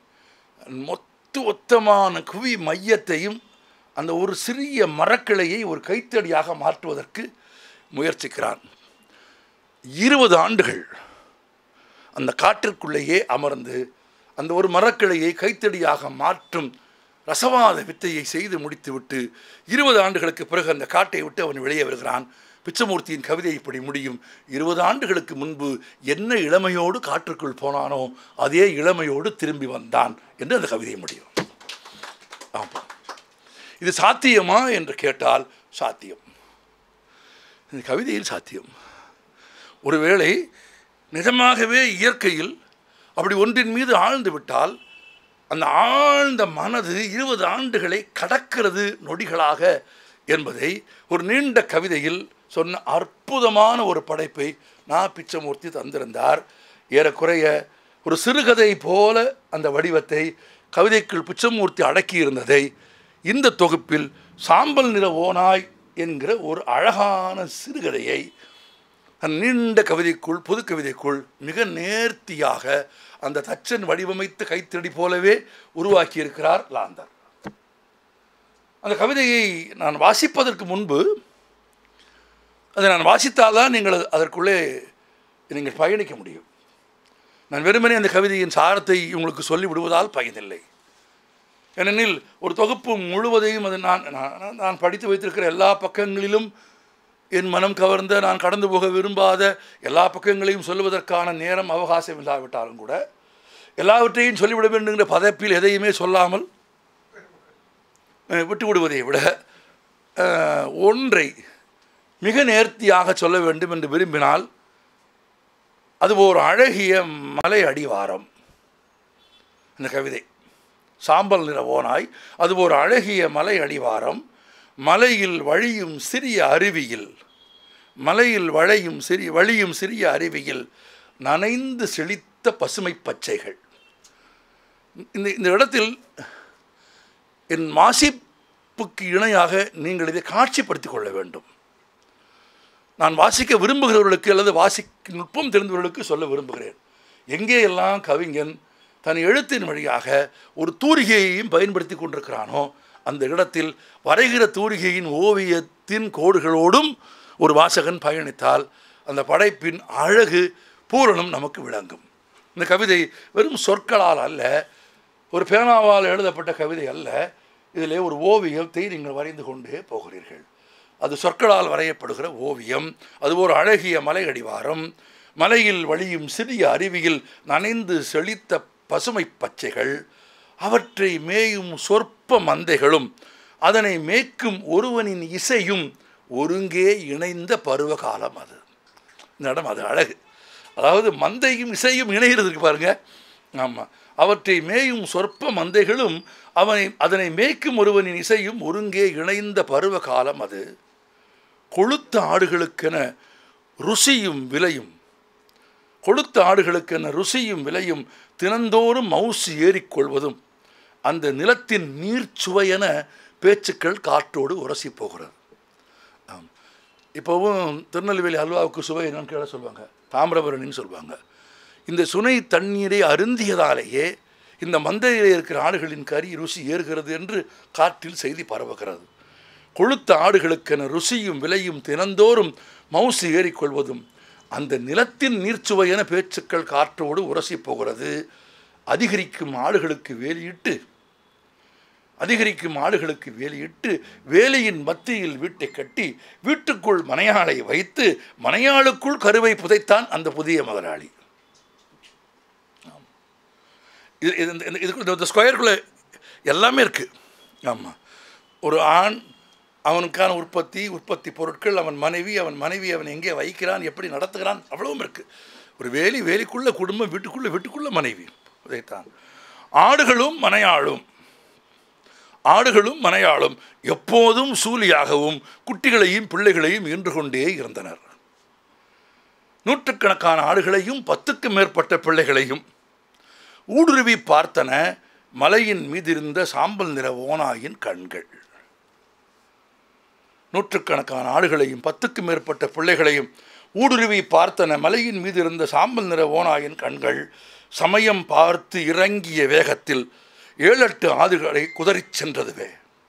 E: மொத்த ஒத்தமான குவி மையத்தையும் அந்த ஒரு சிறிய மரக்கிளையை ஒரு கைத்தடியாக மாற்றுவதற்கு முயற்சிக்கிறான் இருபது ஆண்டுகள் அந்த காற்றிற்குள்ளேயே அமர்ந்து அந்த ஒரு மரக்கிளையை கைத்தடியாக மாற்றும் ரசவாத வித்தையை செய்து முடித்துவிட்டு இருபது ஆண்டுகளுக்கு பிறகு அந்த காட்டை விட்டு அவன் வெளியே வருகிறான் பிச்சமூர்த்தியின் கவிதை இப்படி முடியும் இருபது ஆண்டுகளுக்கு முன்பு என்ன இளமையோடு காற்றுக்குள் போனானோ அதே இளமையோடு திரும்பி வந்தான் என்று அந்த கவிதை முடியும் ஆமாம் இது சாத்தியமா என்று கேட்டால் சாத்தியம் இந்த கவிதையில் சாத்தியம் ஒருவேளை நிஜமாகவே இயற்கையில் அப்படி ஒன்றின் மீது ஆழ்ந்து விட்டால் அந்த ஆழ்ந்த மனது இருபது ஆண்டுகளை கடக்கிறது நொடிகளாக என்பதை ஒரு நீண்ட கவிதையில் சொன்ன அற்புதமான ஒரு படைப்பை நான் பிச்சமூர்த்தி தந்திருந்தார் ஏறக்குறைய ஒரு சிறுகதை போல அந்த வடிவத்தை கவிதைக்குள் பிச்சமூர்த்தி அடக்கியிருந்ததை இந்த தொகுப்பில் சாம்பல் நிற ஓனாய் என்கிற ஒரு அழகான சிறுகதையை அந்த நீண்ட கவிதைக்குள் புது கவிதைக்குள் மிக நேர்த்தியாக அந்த தச்சன் வடிவமைத்த கைத்தடி போலவே உருவாக்கியிருக்கிறார் லாந்தர் அந்த கவிதையை நான் வாசிப்பதற்கு முன்பு அதை நான் வாசித்தால்தான் நீங்கள் அதற்குள்ளே நீங்கள் பயணிக்க முடியும் நான் வெறுமனே அந்த கவிதையின் சாரத்தை உங்களுக்கு சொல்லி விடுவதால் பயனில்லை ஏனெனில் ஒரு தொகுப்பு முழுவதையும் அது நான் நான் நான் படித்து வைத்திருக்கிற எல்லா பக்கங்களிலும் என் மனம் கவர்ந்த நான் கடந்து போக விரும்பாத எல்லா பக்கங்களையும் சொல்லுவதற்கான நேரம் அவகாசம் இல்லாவிட்டாலும் கூட எல்லாவற்றையும் சொல்லிவிட வேண்டுங்கிற பதப்பில் எதையுமே சொல்லாமல் அஹ், விட்டு விடுவதை விட அஹ், ஒன்றை மிக நேர்த்தியாக சொல்ல வேண்டும் என்று விரும்பினால் அது ஒரு அழகிய மலை அடிவாரம் இந்த கவிதை சாம்பல் நிற ஓனாய் அது ஒரு அழகிய மலை அடிவாரம் மலையில் வழியும் சிறிய அருவியில் மலையில் வளையும் சிறிய வழியும் சிறிய அருவியில் நனைந்து செழித்த பசுமை பச்சைகள் இந்த இந்த இடத்தில் என் வாசிப்புக்கு இணையாக நீங்கள் இதை காட்சிப்படுத்திக் கொள்ள வேண்டும் நான் வாசிக்க விரும்புகிறவர்களுக்கு அல்லது வாசிக்க நுட்பம் தெரிந்தவர்களுக்கு சொல்ல விரும்புகிறேன் எங்கேயெல்லாம் கவிஞன் தன் எழுத்தின் வழியாக ஒரு தூரிகையையும் பயன்படுத்தி கொண்டிருக்கிறானோ அந்த இடத்தில் வரைகிற தூரிகையின் ஓவியத்தின் கோடுகளோடும் ஒரு வாசகன் பயணித்தால் அந்த படைப்பின் அழகு பூரணம் நமக்கு விளங்கும் இந்த கவிதை வெறும் சொற்களால் அல்ல ஒரு பேனாவால் எழுதப்பட்ட கவிதை அல்ல இதிலே ஒரு ஓவியத்தை நீங்கள் வரைந்து கொண்டே போகிறீர்கள் அது சொற்களால் வரையப்படுகிற ஓவியம் அது ஒரு அழகிய மலை அடிவாரம் மலையில் வழியும் சிறிய அருவியில் நனைந்து செழித்த பசுமை பச்சைகள் அவற்றை மேயும் சொற்ப மந்தைகளும் அதனை மேய்க்கும் ஒருவனின் இசையும் ஒருங்கே இணைந்த பருவகாலம் அது இந்த இடம் அது அழகு அதாவது மந்தையும் இசையும் இணைகிறதுக்கு பாருங்க ஆமாம் அவற்றை மேயும் சொற்ப மந்தைகளும் அவனை அதனை மேய்க்கும் ஒருவனின் இசையும் ஒருங்கே இணைந்த பருவ காலம் அது கொழுத்த ஆடுகளுக்கென ருசியும் விலையும் கொழுத்த ஆடுகளுக்கென ருசியும் விலையும் தினந்தோறும் மவுசு ஏறிக்கொள்வதும் அந்த நிலத்தின் நீர்ச்சுவையென பேச்சுக்கள் காற்றோடு உரசி போகிறது ஆம் இப்போவும் திருநெல்வேலி அல்வாவுக்கு சுவை என்னன்னு கேட சொல்லுவாங்க தாமிரபரணின்னு சொல்லுவாங்க இந்த சுனை தண்ணீரை அருந்தியதாலேயே இந்த மந்தையில் இருக்கிற ஆடுகளின் கறி ருசி ஏறுகிறது என்று காற்றில் செய்தி பரவுகிறது கொழுத்த ஆடுகளுக்கென ருசியும் விலையும் தினந்தோறும் மவுசு ஏறிக்கொள்வதும் அந்த நிலத்தின் நீர்ச்சுவையென பேச்சுக்கள் காற்றோடு உரசி போகிறது அதிகரிக்கும் ஆடுகளுக்கு வேலியிட்டு அதிகரிக்கும் ஆடுகளுக்கு வேலியிட்டு வேலியின் மத்தியில் வீட்டை கட்டி வீட்டுக்குள் மனையாளை வைத்து மனையாளுக்குள் கருவை புதைத்தான் அந்த புதிய முதலாளி ஆம். இது இது- இந்த- இந்த- இதுக்குள்ள இந்த ஸ்கொயருக்குள்ளே எல்லாமே இருக்குது ஆமாம் ஒரு ஆண் அவனுக்கான உற்பத்தி உற்பத்தி பொருட்கள் அவன் மனைவி அவன் மனைவி அவன் எங்கே வைக்கிறான் எப்படி நடத்துகிறான் அவ்வளவும் இருக்குது ஒரு வேலி வேலிக்குள்ள குடும்பம் வீட்டுக்குள்ளே வீட்டுக்குள்ளே மனைவி இதைத்தான் ஆடுகளும் மனையாளும் ஆடுகளும் மனையாளும் எப்போதும் சூலியாகவும் குட்டிகளையும் பிள்ளைகளையும் ஈன்று கொண்டே இருந்தனர் நூற்றுக்கணக்கான ஆடுகளையும் பத்துக்கு மேற்பட்ட பிள்ளைகளையும் ஊடுருவி பார்த்தன மலையின் மீதிருந்த சாம்பல் நிற ஓனாயின் கண்கள் நூற்றுக்கணக்கான ஆடுகளையும் பத்துக்கு மேற்பட்ட பிள்ளைகளையும் ஊடுருவி பார்த்தன மலையின் மீது இருந்த சாம்பல் நிற ஓனாயின் கண்கள் சமயம் பார்த்து இறங்கிய வேகத்தில் ஏழெட்டு ஆடுகளை குதறிச் சென்றதுவே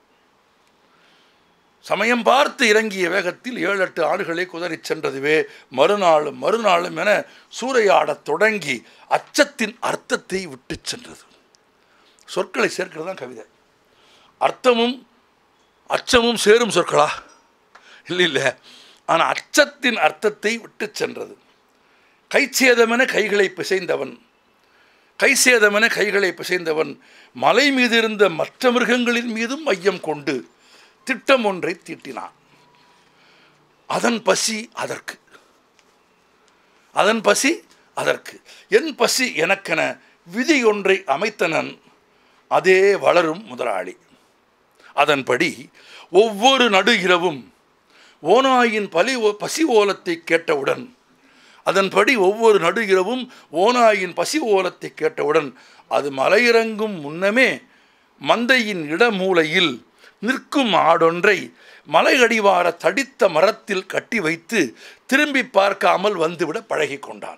E: சமயம் பார்த்து இறங்கிய வேகத்தில் ஏழெட்டு ஆடுகளை குதறிச் சென்றதுவே மறுநாளும் மறுநாளும் என சூறையாடத் தொடங்கி அச்சத்தின் அர்த்தத்தை விட்டுச் சென்றது சொற்களை சேர்க்கிறது தான் கவிதை அர்த்தமும் அச்சமும் சேரும் சொற்களா இல்லை இல்லை ஆனால் அச்சத்தின் அர்த்தத்தை விட்டு சென்றது கைச்சேதமென கைகளை பிசைந்தவன் கைசேதமென கைகளை பிசைந்தவன் மலை மீது இருந்த மற்ற மிருகங்களின் மீதும் மையம் கொண்டு திட்டம் ஒன்றை தீட்டினான் அதன் பசி அதற்கு அதன் பசி அதற்கு என் பசி எனக்கென விதி ஒன்றை அமைத்தனன் அதே வளரும் முதலாளி அதன்படி ஒவ்வொரு நடு இரவும் ஓநாயின் பலி ஓ- பசி ஓலத்தை கேட்டவுடன் அதன்படி ஒவ்வொரு நடு இரவும் ஓநாயின் பசி ஓலத்தை கேட்டவுடன் அது மலையிறங்கும் முன்னமே மந்தையின் இடமூலையில் நிற்கும் ஆடொன்றை மலையடிவார தடித்த மரத்தில் கட்டி வைத்து திரும்பி பார்க்காமல் வந்துவிட பழகிக் கொண்டான்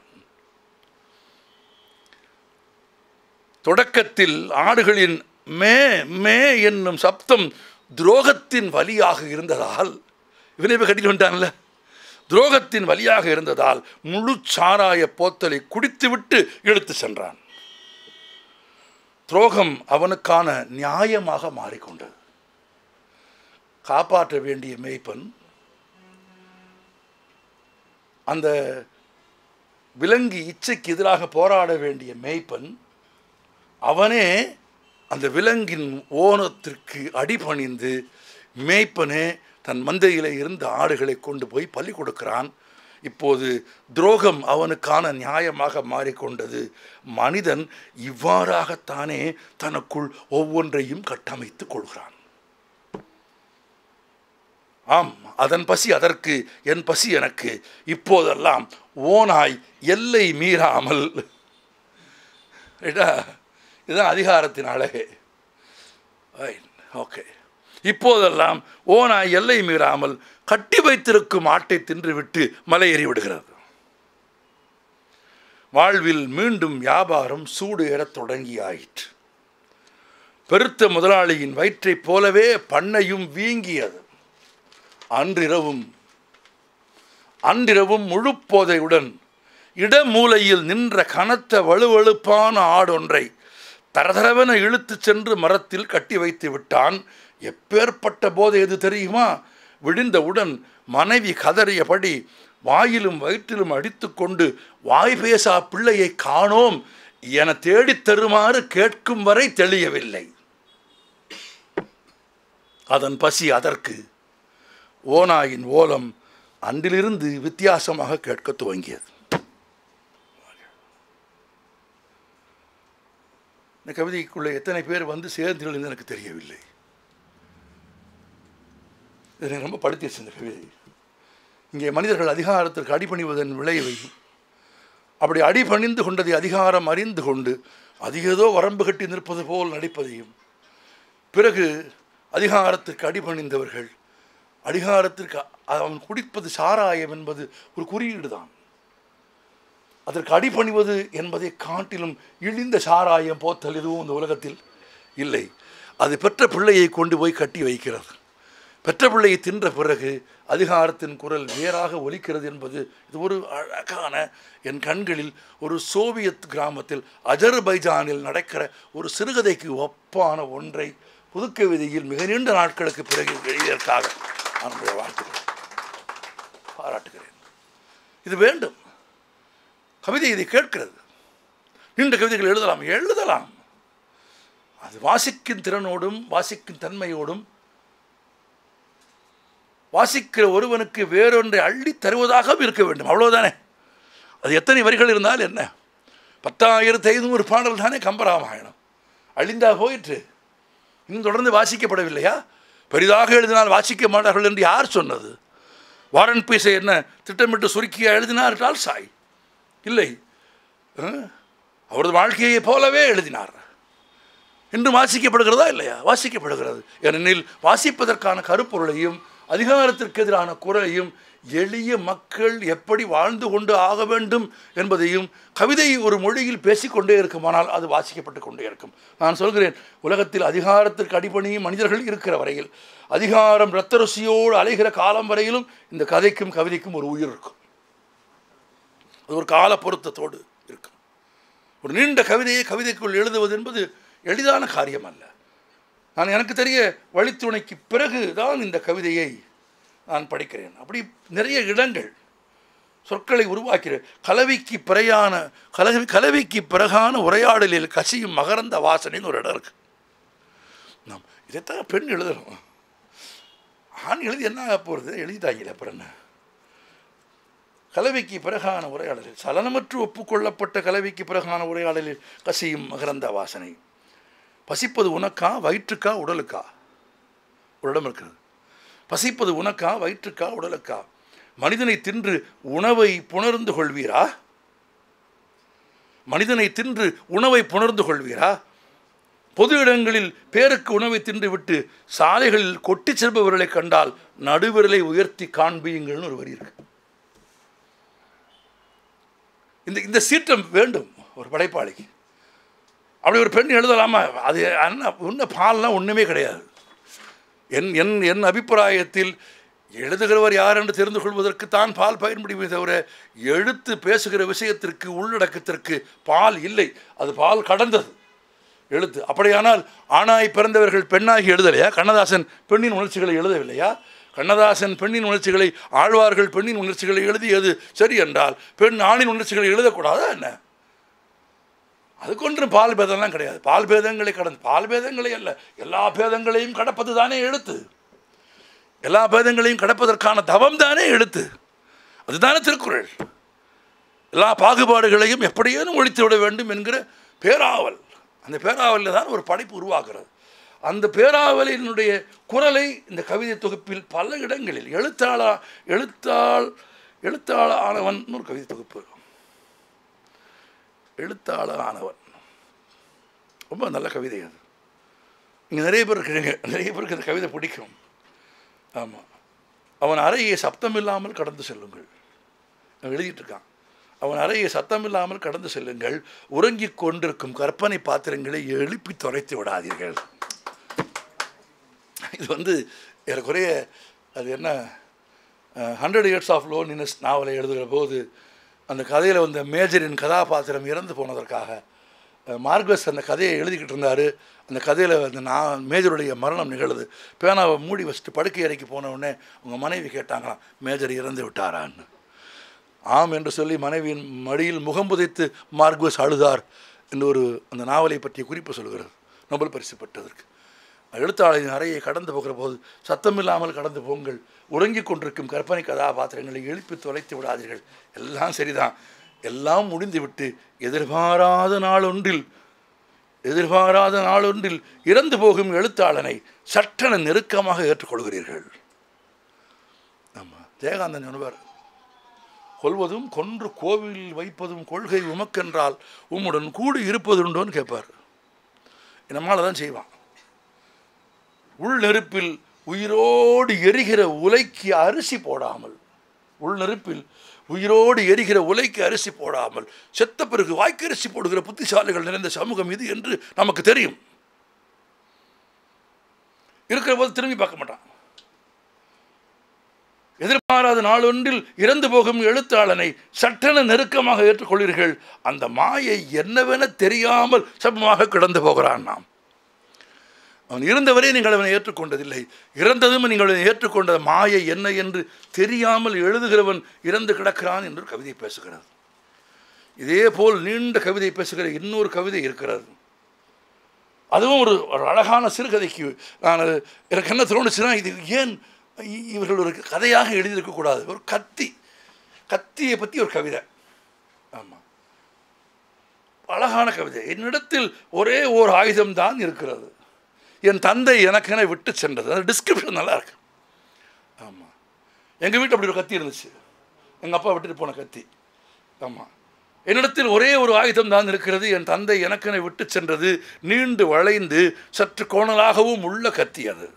E: தொடக்கத்தில் ஆடுகளின் மே மே என்னும் சப்தம் துரோகத்தின் வலியாக இருந்ததால் இவனை போய் கட்டிட்டு வந்துட்டான்ல துரோகத்தின் வலியாக இருந்ததால் முழு சாராய போத்தலை குடித்துவிட்டு இழுத்து சென்றான் துரோகம் அவனுக்கான நியாயமாக மாறிக்கொண்டது காப்பாற்ற வேண்டிய மேய்ப்பன் அந்த விலங்கி இச்சைக்கு எதிராக போராட வேண்டிய மேய்ப்பன் அவனே அந்த விலங்கின் ஓனத்திற்கு அடிபணிந்து மேய்ப்பனே தன் மந்தையில் இருந்த ஆடுகளை கொண்டு போய் பள்ளி கொடுக்கிறான் இப்போது துரோகம் அவனுக்கான நியாயமாக மாறிக்கொண்டது மனிதன் இவ்வாறாகத்தானே தனக்குள் ஒவ்வொன்றையும் கட்டமைத்துக் கொள்கிறான் ஆம் அதன் பசி அதற்கு என் பசி எனக்கு இப்போதெல்லாம் ஓனாய் எல்லை மீறாமல் ரைட்டா இதுதான் அதிகாரத்தின் அழகே ஓகே இப்போதெல்லாம் ஓனாய் எல்லை மீறாமல் கட்டி வைத்திருக்கும் ஆட்டை தின்றுவிட்டு மலையேறி விடுகிறது வாழ்வில் மீண்டும் வியாபாரம் சூடு ஏறத் தொடங்கியாயிற்று பெருத்த முதலாளியின் வயிற்றைப் போலவே பண்ணையும் வீங்கியது அன்றிரவும் அன்றிரவும் முழு போதையுடன் இடமூலையில் நின்ற கனத்த வலுவழுப்பான ஆடொன்றை தரதரவென இழுத்துச் சென்று மரத்தில் கட்டி வைத்து விட்டான் எப்பேற்பட்ட போதை எது தெரியுமா விழுந்தவுடன் மனைவி கதறியபடி வாயிலும் வயிற்றிலும் அடித்துக்கொண்டு வாய் பேசா பிள்ளையை காணோம் என தேடித் தருமாறு கேட்கும் வரை தெளியவில்லை அதன் பசி அதற்கு ஓநாயின் ஓலம் அன்றிலிருந்து வித்தியாசமாக கேட்கத் துவங்கியது இந்த கவிதைக்குள்ளே எத்தனை பேர் வந்து சேர்ந்தீர்கள் என்று எனக்கு தெரியவில்லை இது எனக்கு ரொம்ப படுத்திடுச்சு இந்த கவிதை இங்கே மனிதர்கள் அதிகாரத்திற்கு அடிபணிவதன் விளைவை அப்படி அடிபணிந்து கொண்டதை அதிகாரம் அறிந்து கொண்டு அது ஏதோ வரம்பு கட்டி நிற்பது போல் நடிப்பதையும் பிறகு அதிகாரத்திற்கு அடிபணிந்தவர்கள் அதிகாரத்திற்கு அ- அவன் குடிப்பது சாராயம் என்பது ஒரு குறியீடு தான் அதற்கு அடிபணிவது என்பதை காட்டிலும் இழிந்த சாராயம் போத்தல் எதுவும் இந்த உலகத்தில் இல்லை அது பெற்ற பிள்ளையை கொண்டு போய் கட்டி வைக்கிறது பெற்ற பிள்ளையை தின்ற பிறகு அதிகாரத்தின் குரல் வேறாக ஒலிக்கிறது என்பது இது ஒரு அழகான என் கண்களில் ஒரு சோவியத் கிராமத்தில் அஜர்பைஜானில் நடக்கிற ஒரு சிறுகதைக்கு ஒப்பான ஒன்றை புதுக்கவிதையில் மிக நீண்ட நாட்களுக்கு பிறகு எழுதியதற்காக நான் உங்களை வாழ்த்துகிறேன் பாராட்டுகிறேன் இது வேண்டும் கவிதை இதை கேட்கிறது நீண்ட கவிதைகள் எழுதலாம் எழுதலாம் அது வாசிக்கும் திறனோடும் வாசிக்கும் தன்மையோடும் வாசிக்கிற ஒருவனுக்கு வேறொன்றை அள்ளி தருவதாகவும் இருக்க வேண்டும் அவ்வளவுதானே அது எத்தனை வரிகள் இருந்தால் என்ன பத்தாயிரத்து ஐநூறு பாடல் தானே கம்பராமாயணம் அழிந்தா போயிற்று இன்னும் தொடர்ந்து வாசிக்கப்படவில்லையா பெரிதாக எழுதினால் வாசிக்க மாட்டார்கள் என்று யார் சொன்னது வாரன் பீஸை என்ன திட்டமிட்டு சுருக்கியா எழுதினார் டால்சாய் இல்லை அஹ், அவரது வாழ்க்கையைப் போலவே எழுதினார் இன்று வாசிக்கப்படுகிறதா இல்லையா வாசிக்கப்படுகிறது ஏனெனில் வாசிப்பதற்கான கருப்பொருளையும் அதிகாரத்திற்கு எதிரான குரலையும் எளிய மக்கள் எப்படி வாழ்ந்து கொண்டு ஆக வேண்டும் என்பதையும் கவிதை ஒரு மொழியில் பேசிக்கொண்டே இருக்குமானால் அது வாசிக்கப்பட்டு கொண்டே இருக்கும் நான் சொல்கிறேன் உலகத்தில் அதிகாரத்திற்கு அடிபணியும் மனிதர்கள் இருக்கிற வரையில் அதிகாரம் இரத்த ருசியோடு அலைகிற காலம் வரையிலும் இந்த கதைக்கும் கவிதைக்கும் ஒரு உயிர் இருக்கும் அது ஒரு கால பொருத்தத்தோடு இருக்கும் ஒரு நீண்ட கவிதையை கவிதைக்குள் எழுதுவது என்பது எளிதான காரியம் அல்ல நான் எனக்கு தெரிய வழித்துணைக்கு பிறகு தான் இந்த கவிதையை நான் படிக்கிறேன் அப்படி நிறைய இடங்கள் சொற்களை உருவாக்கிறேன் கலவிக்கு பிறையான கலவி கலவிக்கு பிறகான உரையாடலில் கசியும் மகரந்த வாசனைன்னு ஒரு இடம் இருக்கு நாம் இதைத்தான் பெண் எழுதணும் ஆண் எழுதி என்ன ஆக போகிறது எழுதிட்டாங்களே அப்புறம் என்ன கலவைக்கு பிறகான உரையாடலில் சலனமற்று ஒப்புக்கொள்ளப்பட்ட கலவைக்கு பிறகான உரையாடலில் கசியும் மகரந்த வாசனை பசிப்பது உனக்கா வயிற்றுக்கா உடலுக்கா ஒரு இடம் இருக்கிறது பசிப்பது உனக்கா வயிற்றுக்கா உடலுக்கா மனிதனை தின்று உணவை புணர்ந்து கொள்வீரா மனிதனை தின்று உணவை புணர்ந்து கொள்வீரா பொது இடங்களில் பேருக்கு உணவை தின்று விட்டு சாலைகளில் கொட்டிச் செல்பவர்களை கண்டால் நடுவிரலை உயர்த்தி காண்பியுங்கள்னு ஒரு வரி இருக்கு இந்த இந்த சீற்றம் வேண்டும் ஒரு படைப்பாளிக்கு அப்படி ஒரு பெண் எழுதலாமா அது என்ன இன்னும் பால்லாம் ஒன்றுமே கிடையாது என் என் என் அபிப்பிராயத்தில் எழுதுகிறவர் யார் என்று தெரிந்து கொள்வதற்கு தான் பால் பயன்படுமே தவிர எழுத்து பேசுகிற விஷயத்திற்கு உள்ளடக்கத்திற்கு பால் இல்லை அது பால் கடந்தது எழுத்து அப்படியானால் ஆணாய் பிறந்தவர்கள் பெண்ணாகி எழுதலையா கண்ணதாசன் பெண்ணின் உணர்ச்சிகளை எழுதவில்லையா கண்ணதாசன் பெண்ணின் உணர்ச்சிகளை ஆழ்வார்கள் பெண்ணின் உணர்ச்சிகளை எழுதியது சரி என்றால் பெண் ஆணின் உணர்ச்சிகளை எழுதக்கூடாதா என்ன அதுக்கொன்றும் பால் பேதம்லாம் கிடையாது பால் பேதங்களை கடந்து பால் பேதங்களை அல்ல எல்லா பேதங்களையும் கடப்பது தானே எழுத்து எல்லா பேதங்களையும் கடப்பதற்கான தவம் தானே எழுத்து அதுதானே திருக்குறள் எல்லா பாகுபாடுகளையும் எப்படியேனும் ஒழித்து விட வேண்டும் என்கிற பேராவல் அந்த பேராவலில் தான் ஒரு படைப்பு உருவாகிறது அந்த பேராவலினுடைய குரலை இந்த கவிதை தொகுப்பில் பல இடங்களில் எழுத்தாளா எழுத்தாள் எழுத்தாள ஆனவன் ஒரு கவிதை தொகுப்பு எழுத்தாளர் ஆனவன் ரொம்ப நல்ல கவிதை அது இங்கே நிறைய பேர் இருக்கிறீங்க நிறைய பேருக்கு அந்த கவிதை பிடிக்கும் ஆமாம் அவன் அறையை சப்தம் இல்லாமல் கடந்து செல்லுங்கள் அவன் எழுதிட்டு இருக்கான் அவன் அறையை சத்தம் இல்லாமல் கடந்து செல்லுங்கள் உறங்கிக் கொண்டிருக்கும் கற்பனை பாத்திரங்களை எழுப்பி தொலைத்து விடாதீர்கள் இது வந்து ஏறக்குறைய அது என்ன ஹண்ட்ரட் இயர்ஸ் ஆஃப் லோன்லினஸ் நாவலை எழுதுகிற போது அந்த கதையில் வந்த மேஜரின் கதாபாத்திரம் இறந்து போனதற்காக அஹ், மார்க்வஸ் அந்த கதையை எழுதிக்கிட்டு இருந்தார் அந்த கதையில் அந்த நான் மேஜருடைய மரணம் நிகழுது பேனாவை மூடி வச்சுட்டு படுக்கை அறைக்கு போன உடனே உங்கள் மனைவி கேட்டாங்களாம் மேஜர் இறந்து விட்டாரான்னு ஆம் என்று சொல்லி மனைவியின் மடியில் முகம் புதைத்து மார்க்வஸ் அழுதார் என்று ஒரு அந்த நாவலை பற்றிய குறிப்பு சொல்கிறது நோபல் பரிசு பெற்றதற்கு எழுத்தாளரின் அறையை கடந்து போகிற போது சத்தமில்லாமல் கடந்து போங்கள் உறங்கிக் கொண்டிருக்கும் கற்பனை கதாபாத்திரங்களை எழுப்பி தொலைத்து விடாதீர்கள் எல்லாம் சரிதான் எல்லாம் முடிந்துவிட்டு எதிர்பாராத நாளொன்றில் எதிர்பாராத நாளொன்றில் இறந்து போகும் எழுத்தாளனை சட்டென நெருக்கமாக ஏற்றுக்கொள்கிறீர்கள் ஆமாம் ஜெயகாந்தன் என்பவர் கொல்வதும் கொன்று கோவிலில் வைப்பதும் கொள்கை உமக்கென்றால் உம்முடன் கூடி இருப்பதுண்டோன்னு கேட்பார் நம்மால தான் செய்வான் உள் நெருப்பில் உயிரோடு எரிகிற உலைக்கு அரிசி போடாமல் உள் நெருப்பில் உயிரோடு எரிகிற உலைக்கு அரிசி போடாமல் செத்த பிறகு வாய்க்கரிசி போடுகிற புத்திசாலிகள் நிறைந்த சமூகம் இது என்று நமக்கு தெரியும் இருக்கிற போது திரும்பி பார்க்க மாட்டான் எதிர்பாராத நாளொன்றில் இறந்து போகும் எழுத்தாளனை சட்டென நெருக்கமாக ஏற்றுக்கொள்கிறீர்கள் அந்த மாயை என்னவென தெரியாமல் சமமாக கிடந்து போகிறான் நாம் அவன் இருந்தவரை நீங்கள் அவனை ஏற்றுக்கொண்டதில்லை இறந்ததும் நீங்கள் அவனை ஏற்றுக்கொண்ட மாயை என்ன என்று தெரியாமல் எழுதுகிறவன் இறந்து கிடக்கிறான் என்று கவிதை பேசுகிறது இதே போல் நீண்ட கவிதை பேசுகிற இன்னொரு கவிதை இருக்கிறது அதுவும் ஒரு ஒரு அழகான சிறுகதைக்கு நான் அது- எனக்கு என்ன தோணுச்சுன்னா இது ஏன் இ- இவர்கள் ஒரு கதையாக எழுதியிருக்கக்கூடாது ஒரு கத்தி கத்தியை பற்றி ஒரு கவிதை ஆமாம் அழகான கவிதை என்னிடத்தில் ஒரே ஓர் ஆயுதம்தான் இருக்கிறது என் தந்தை எனக்கென விட்டு சென்றது அந்த டிஸ்கிரிப்ஷன் நல்லா இருக்கு ஆமாம் எங்கள் வீட்டில் அப்படி ஒரு கத்தி இருந்துச்சு எங்கள் அப்பா விட்டுட்டு போன கத்தி ஆமாம் என்னிடத்தில் ஒரே ஒரு ஆயுதம் தான் இருக்கிறது என் தந்தை எனக்கென விட்டு சென்றது நீண்டு வளைந்து சற்று கோணலாகவும் உள்ள கத்தி அது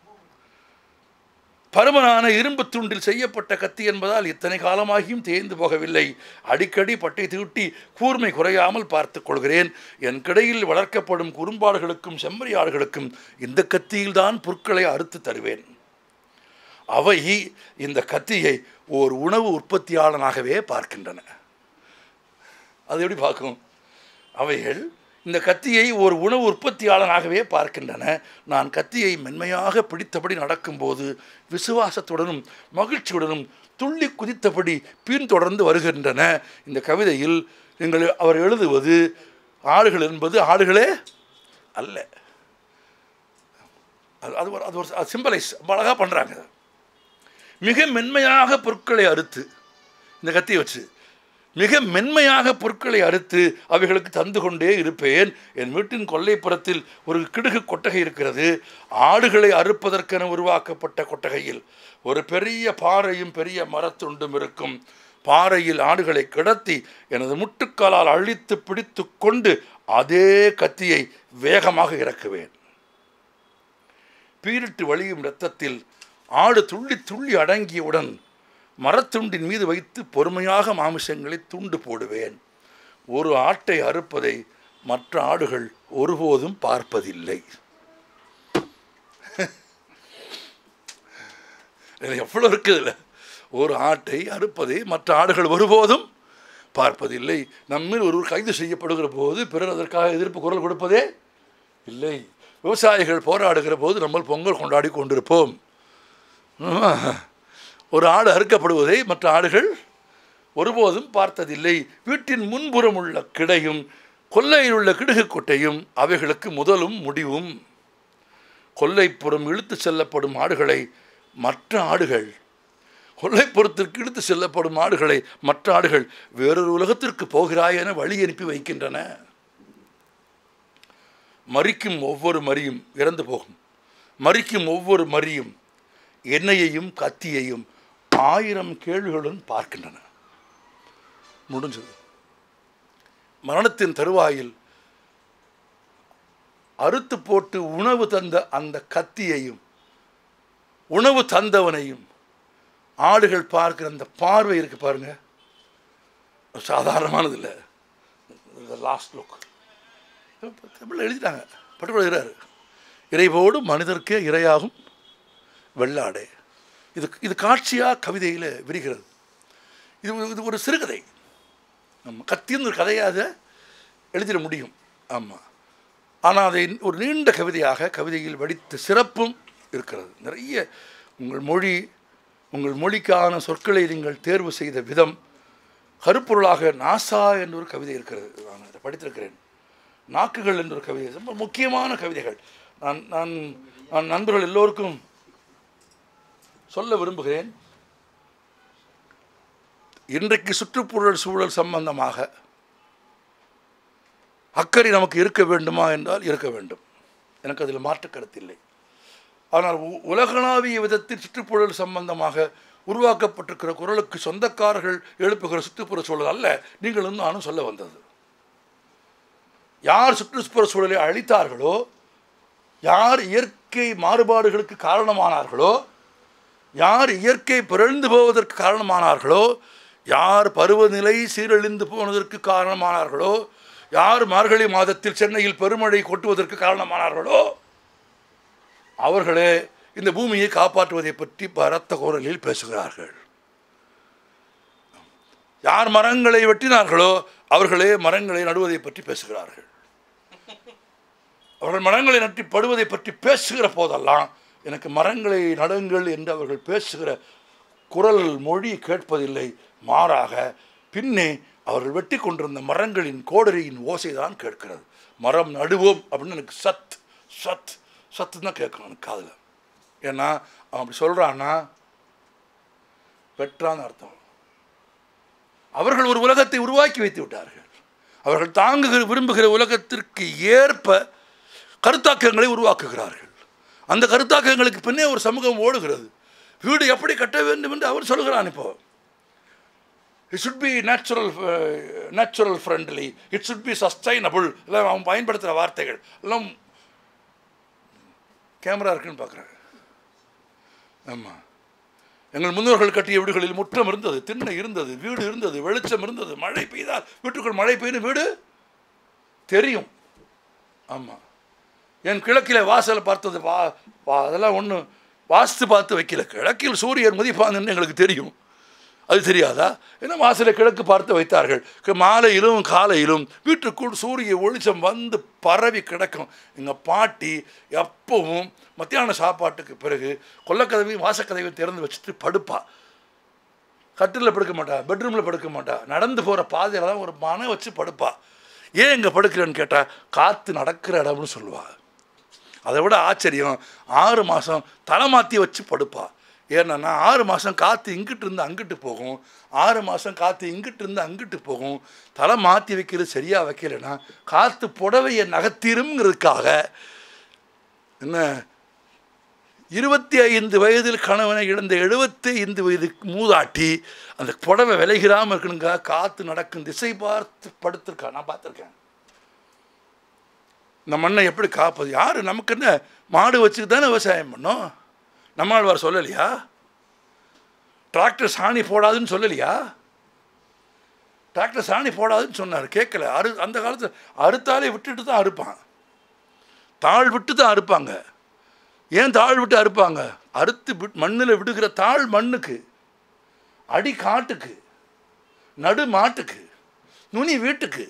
E: பருமனான இரும்பு துண்டில் செய்யப்பட்ட கத்தி என்பதால் இத்தனை காலமாகியும் தேய்ந்து போகவில்லை அடிக்கடி பட்டை தீட்டி கூர்மை குறையாமல் பார்த்துக் கொள்கிறேன் என் கிடையில் வளர்க்கப்படும் குறும்பாடுகளுக்கும் செம்மறியாடுகளுக்கும் இந்த கத்தியில்தான் புற்களை அறுத்து தருவேன் அவை இந்த கத்தியை ஓர் உணவு உற்பத்தியாளனாகவே பார்க்கின்றன அது எப்படி பார்க்கும் அவைகள் இந்த கத்தியை ஒரு உணவு உற்பத்தியாளனாகவே பார்க்கின்றன நான் கத்தியை மென்மையாக பிடித்தபடி நடக்கும்போது விசுவாசத்துடனும் மகிழ்ச்சியுடனும் துள்ளி குதித்தபடி பின்தொடர்ந்து வருகின்றன இந்த கவிதையில் நீங்கள் அவர் எழுதுவது ஆடுகள் என்பது ஆடுகளே அல்ல அது அது ஒரு அது ஒரு சிம்பலைஸ் அழகாக பண்ணுறாங்க மிக மென்மையாக பொருட்களை அறுத்து இந்த கத்தியை வச்சு மிக மென்மையாக பொருட்களை அறுத்து அவைகளுக்கு தந்து கொண்டே இருப்பேன் என் வீட்டின் கொல்லைப்புறத்தில் ஒரு கிடுகு கொட்டகை இருக்கிறது ஆடுகளை அறுப்பதற்கென உருவாக்கப்பட்ட கொட்டகையில் ஒரு பெரிய பாறையும் பெரிய மரத்துண்டும் இருக்கும் பாறையில் ஆடுகளை கிடத்தி எனது முட்டுக்காலால் அழித்து பிடித்து கொண்டு அதே கத்தியை வேகமாக இறக்குவேன் பீரிட்டு வழியும் இரத்தத்தில் ஆடு துள்ளி துள்ளி அடங்கியவுடன் மரத்துண்டின் மீது வைத்து பொறுமையாக மாமிசங்களை துண்டு போடுவேன் ஒரு ஆட்டை அறுப்பதை மற்ற ஆடுகள் ஒருபோதும் பார்ப்பதில்லை இதுல எவ்வளோ இருக்குதுல்ல ஒரு ஆட்டை அறுப்பதை மற்ற ஆடுகள் ஒருபோதும் பார்ப்பதில்லை நம்மில் ஒருவர் கைது செய்யப்படுகிற போது பிறர் அதற்காக எதிர்ப்பு குரல் கொடுப்பதே இல்லை விவசாயிகள் போராடுகிற போது நம்ம பொங்கல் கொண்டாடி கொண்டிருப்போம் ஆமா. ஒரு ஆடு அறுக்கப்படுவதை மற்ற ஆடுகள் ஒருபோதும் பார்த்ததில்லை வீட்டின் முன்புறம் உள்ள கிடையும் கொல்லையில் உள்ள கிடுகு கொட்டையும் அவைகளுக்கு முதலும் முடிவும் கொல்லைப்புறம் இழுத்து செல்லப்படும் ஆடுகளை மற்ற ஆடுகள் கொல்லைப்புறத்திற்கு இழுத்து செல்லப்படும் ஆடுகளை மற்ற ஆடுகள் வேறொரு உலகத்திற்கு போகிறாய் என வழி அனுப்பி வைக்கின்றன மறிக்கும் ஒவ்வொரு மரியும் இறந்து போகும் மறிக்கும் ஒவ்வொரு மரியும் எண்ணெயையும் கத்தியையும் ஆயிரம் கேள்விகளுடன் பார்க்கின்றன முடிஞ்சது மரணத்தின் தருவாயில் அறுத்து போட்டு உணவு தந்த அந்த கத்தியையும் உணவு தந்தவனையும் ஆடுகள் பார்க்கிற அந்த பார்வை இருக்கு பாருங்க சாதாரணமானது இல்லை லாஸ்ட் லுக் தமிழில் எழுதிட்டாங்க பட்டுக்கொள்ள எழுதுறாரு இறைவோடு மனிதர்க்கே இரையாகும் வெள்ளாடை இது இது காட்சியாக கவிதையில் விரிகிறது இது ஒரு- இது ஒரு சிறுகதை ஆமாம் கத்தின்னு ஒரு கதையாக அதை எழுதிட முடியும் ஆமாம் ஆனால் அதை ஒரு நீண்ட கவிதையாக கவிதையில் வடித்த சிறப்பும் இருக்கிறது நிறைய உங்கள் மொழி உங்கள் மொழிக்கான சொற்களை நீங்கள் தேர்வு செய்த விதம் கருப்பொருளாக நாசா என்ற ஒரு கவிதை இருக்கிறது நான் அதை படித்திருக்கிறேன் நாக்குகள் என்ற ஒரு கவிதை ரொம்ப முக்கியமான கவிதைகள் நான் நான் நான் நண்பர்கள் எல்லோருக்கும் சொல்ல விரும்புகிறேன் இன்றைக்கு சுற்றுப்புறல் சூழல் சம்பந்தமாக அக்கறை நமக்கு இருக்க வேண்டுமா என்றால் இருக்க வேண்டும் எனக்கு அதில் மாற்று கருத்தில்லை ஆனால் உ- உலகளாவிய விதத்தில் சுற்றுப்புறல் சம்பந்தமாக உருவாக்கப்பட்டிருக்கிற குரலுக்கு சொந்தக்காரர்கள் எழுப்புகிற சுற்றுப்புற சூழல் அல்ல நீங்களும் நானும் சொல்ல வந்தது யார் சுற்றுப்புற சூழலை அழித்தார்களோ யார் இயற்கை மாறுபாடுகளுக்கு காரணமானார்களோ யார் இயற்கை பிறழ்ந்து போவதற்கு காரணமானார்களோ யார் பருவநிலை சீரழிந்து போனதற்கு காரணமானார்களோ யார் மார்கழி மாதத்தில் சென்னையில் பெருமழை கொட்டுவதற்கு காரணமானார்களோ அவர்களே இந்த பூமியை காப்பாற்றுவதை பற்றி பரத்த குரலில் பேசுகிறார்கள் யார் மரங்களை வெட்டினார்களோ அவர்களே மரங்களை நடுவதை பற்றி பேசுகிறார்கள் அவர்கள் மரங்களை நட்டி படுவதை பற்றி பேசுகிற போதெல்லாம் எனக்கு மரங்களை நடுங்கள் என்று அவர்கள் பேசுகிற குரல் மொழி கேட்பதில்லை மாறாக பின்னே அவர்கள் வெட்டி கொண்டிருந்த மரங்களின் கோடரியின் ஓசைதான் கேட்கிறது மரம் நடுவோம் அப்படின்னு எனக்கு சத் சத் சத்து தான் கேட்கணும் எனக்கு காதில் ஏன்னா அவன் அப்படி சொல்கிறான்னா வெற்றான்னு அர்த்தம் அவர்கள் ஒரு உலகத்தை உருவாக்கி வைத்து விட்டார்கள் அவர்கள் தாங்குகிற விரும்புகிற உலகத்திற்கு ஏற்ப கருத்தாக்கங்களை உருவாக்குகிறார்கள் அந்த கருத்தாக்கங்களுக்கு பின்னே ஒரு சமூகம் ஓடுகிறது வீடு எப்படி கட்ட வேண்டும் என்று அவர் சொல்கிறான் இப்போ it should be natural natural friendly it should be sustainable எல்லாம் அவன் பயன்படுத்துகிற வார்த்தைகள் எல்லாம் கேமரா இருக்குன்னு பார்க்குறாங்க ஆமாம் எங்கள் முன்னோர்கள் கட்டிய வீடுகளில் முற்றம் இருந்தது திண்ணை இருந்தது வீடு இருந்தது வெளிச்சம் இருந்தது மழை பெய்தால் வீட்டுக்குள் மழை பெய்யும் வீடு தெரியும் ஆமாம் என் கிழக்கில் வாசலை பார்த்தது வா வா அதெல்லாம் ஒன்று வாஸ்து பார்த்து வைக்கல கிழக்கில் சூரியன் மதிப்பான்னு எங்களுக்கு தெரியும் அது தெரியாதா ஏன்னா வாசலை கிழக்கு பார்த்து வைத்தார்கள் க- மாலையிலும் காலையிலும் வீட்டுக்குள் சூரிய வெளிச்சம் வந்து பரவி கிடக்கும் எங்கள் பாட்டி எப்பவும் மத்தியான சாப்பாட்டுக்கு பிறகு கொல்லக்கதவையும் வாசக்கதவையும் திறந்து வச்சுட்டு படுப்பா கட்டிலில் படுக்க மாட்டா பெட்ரூமில் படுக்க மாட்டா நடந்து போகிற பாதையில் தான் ஒரு மனை வச்சு படுப்பா ஏன் இங்கே படுக்கிறேன்னு கேட்டால் காற்று நடக்கிற இடம்னு சொல்லுவா அதை விட ஆச்சரியம் ஆறு மாதம் தலை மாற்றி வச்சு படுப்பா ஏன்னா ஆறு மாதம் காற்று இங்கிட்டு இருந்து அங்கிட்டு போகும் ஆறு மாதம் காற்று இங்கிட்டு இருந்து அங்கிட்டு போகும் தலை மாற்றி வைக்கிறது சரியாக வைக்கலைன்னா காற்று புடவையை நகர்த்திருங்கிறதுக்காக என்ன இருபத்தி ஐந்து வயதில் கணவனை இழந்த எழுபத்தி ஐந்து வயது மூதாட்டி அந்த புடவை விளைகிறாமல் இருக்கணுங்க காற்று நடக்கும் திசை பார்த்து படுத்திருக்கா நான் பார்த்துருக்கேன் இந்த மண்ணை எப்படி காப்பது யார் நமக்கு என்ன மாடு வச்சுட்டு தானே விவசாயம் பண்ணோம் நம்மாழ்வார் சொல்லலையா டிராக்டர் சாணி போடாதுன்னு சொல்லலையா டிராக்டர் சாணி போடாதுன்னு சொன்னார் கேட்கல அறு அந்த காலத்தில் அறுத்தாலே விட்டுட்டு தான் அறுப்பான் தாழ் விட்டு தான் அறுப்பாங்க ஏன் தாழ் விட்டு அறுப்பாங்க அறுத்து விட் மண்ணில் விடுகிற தாழ் மண்ணுக்கு அடி காட்டுக்கு நடு மாட்டுக்கு நுனி வீட்டுக்கு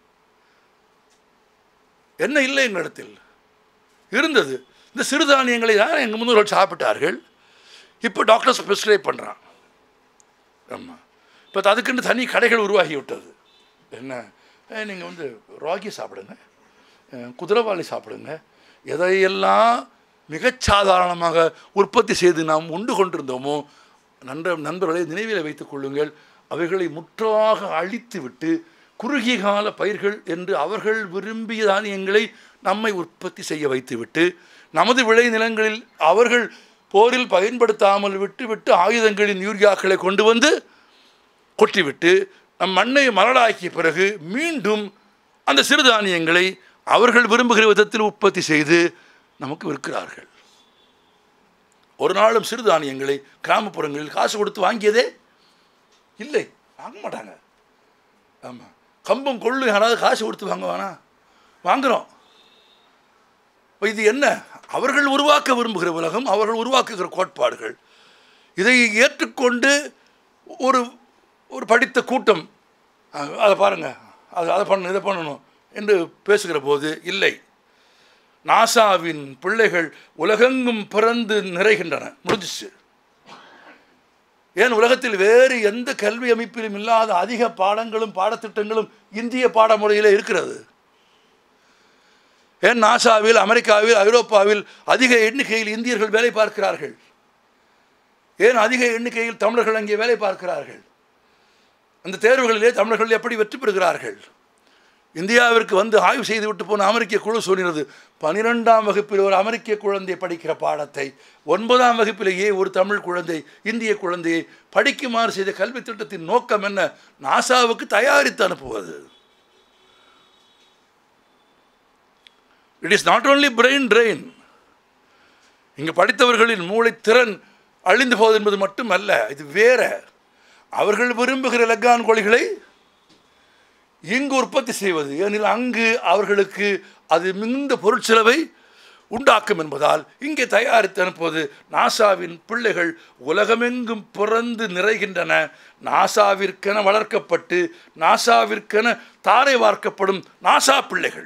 E: என்ன இல்லை எங்களிடத்தில் இருந்தது இந்த சிறுதானியங்களை தான் எங்கள் முன்னோர்கள் சாப்பிட்டார்கள் இப்போ டாக்டர்ஸ் ப்ரிஸ்கிரைப் பண்ணுறான் ஆமாம் இப்போ அதுக்குன்னு தனி கடைகள் உருவாகி விட்டது என்ன நீங்கள் வந்து ராகி சாப்பிடுங்க அஹ், குதிரைவாலி சாப்பிடுங்க எதையெல்லாம் மிகச் சாதாரணமாக உற்பத்தி செய்து நாம் உண்டு கொண்டிருந்தோமோ நன்ற நண்பர்களை நினைவில் வைத்துக் கொள்ளுங்கள் அவைகளை முற்றாக அழித்து விட்டு குறுகிய கால பயிர்கள் என்று அவர்கள் விரும்பிய தானியங்களை நம்மை உற்பத்தி செய்ய வைத்துவிட்டு நமது விளைநிலங்களில் அவர்கள் போரில் பயன்படுத்தாமல் விட்டு விட்டு ஆயுதங்களின் யூரியாக்களை கொண்டு வந்து கொட்டிவிட்டு நம் மண்ணை மரடாக்கிய பிறகு மீண்டும் அந்த சிறுதானியங்களை அவர்கள் விரும்புகிற விதத்தில் உற்பத்தி செய்து நமக்கு விற்கிறார்கள் ஒரு நாளும் சிறுதானியங்களை கிராமப்புறங்களில் காசு கொடுத்து வாங்கியதே இல்லை வாங்க மாட்டாங்க ஆமாம் கம்பம் கொள்ளு யாராவது காசு கொடுத்து வாங்குவானா வாங்குகிறோம் இப்ப இது என்ன அவர்கள் உருவாக்க விரும்புகிற உலகம் அவர்கள் உருவாக்குகிற கோட்பாடுகள் இதை ஏற்றுக்கொண்டு ஒரு ஒரு படித்த கூட்டம் அஹ், அதை பாருங்கள் அது அதை பண்ணணும் இதை பண்ணணும் என்று பேசுகிற போது இல்லை நாசாவின் பிள்ளைகள் உலகெங்கும் பிறந்து நிறைகின்றன முடிஞ்சிச்சு ஏன் உலகத்தில் வேறு எந்த கல்வி அமைப்பிலும் இல்லாத அதிக பாடங்களும் பாடத்திட்டங்களும் இந்திய பாடமுறையிலே இருக்கிறது ஏன் நாசாவில் அமெரிக்காவில் ஐரோப்பாவில் அதிக எண்ணிக்கையில் இந்தியர்கள் வேலை பார்க்கிறார்கள் ஏன் அதிக எண்ணிக்கையில் தமிழர்கள் அங்கே வேலை பார்க்கிறார்கள் அந்த தேர்வுகளிலே தமிழர்கள் எப்படி வெற்றி பெறுகிறார்கள் இந்தியாவிற்கு வந்து ஆய்வு செய்து விட்டு போன அமெரிக்க குழு சொல்கிறது பனிரெண்டாம் வகுப்பில் ஒரு அமெரிக்க குழந்தை படிக்கிற பாடத்தை ஒன்பதாம் வகுப்பிலேயே ஒரு தமிழ் குழந்தை இந்திய குழந்தையை படிக்குமாறு செய்த கல்வி திட்டத்தின் நோக்கம் என்ன நாசாவுக்கு தயாரித்து அனுப்புவது it is not only brain drain இங்கே படித்தவர்களின் மூளைத்திறன் அழிந்து போவது என்பது மட்டுமல்ல இது வேற அவர்கள் விரும்புகிற லெக்கான் கோழிகளை இங்கு உற்பத்தி செய்வது ஏனெனில் அங்கு அவர்களுக்கு அது மிகுந்த பொருட்செலவை உண்டாக்கும் என்பதால் இங்கே தயாரித்து அனுப்புவது நாசாவின் பிள்ளைகள் உலகமெங்கும் பிறந்து நிறைகின்றன நாசாவிற்கென வளர்க்கப்பட்டு நாசாவிற்கென தாரை வார்க்கப்படும் நாசா பிள்ளைகள்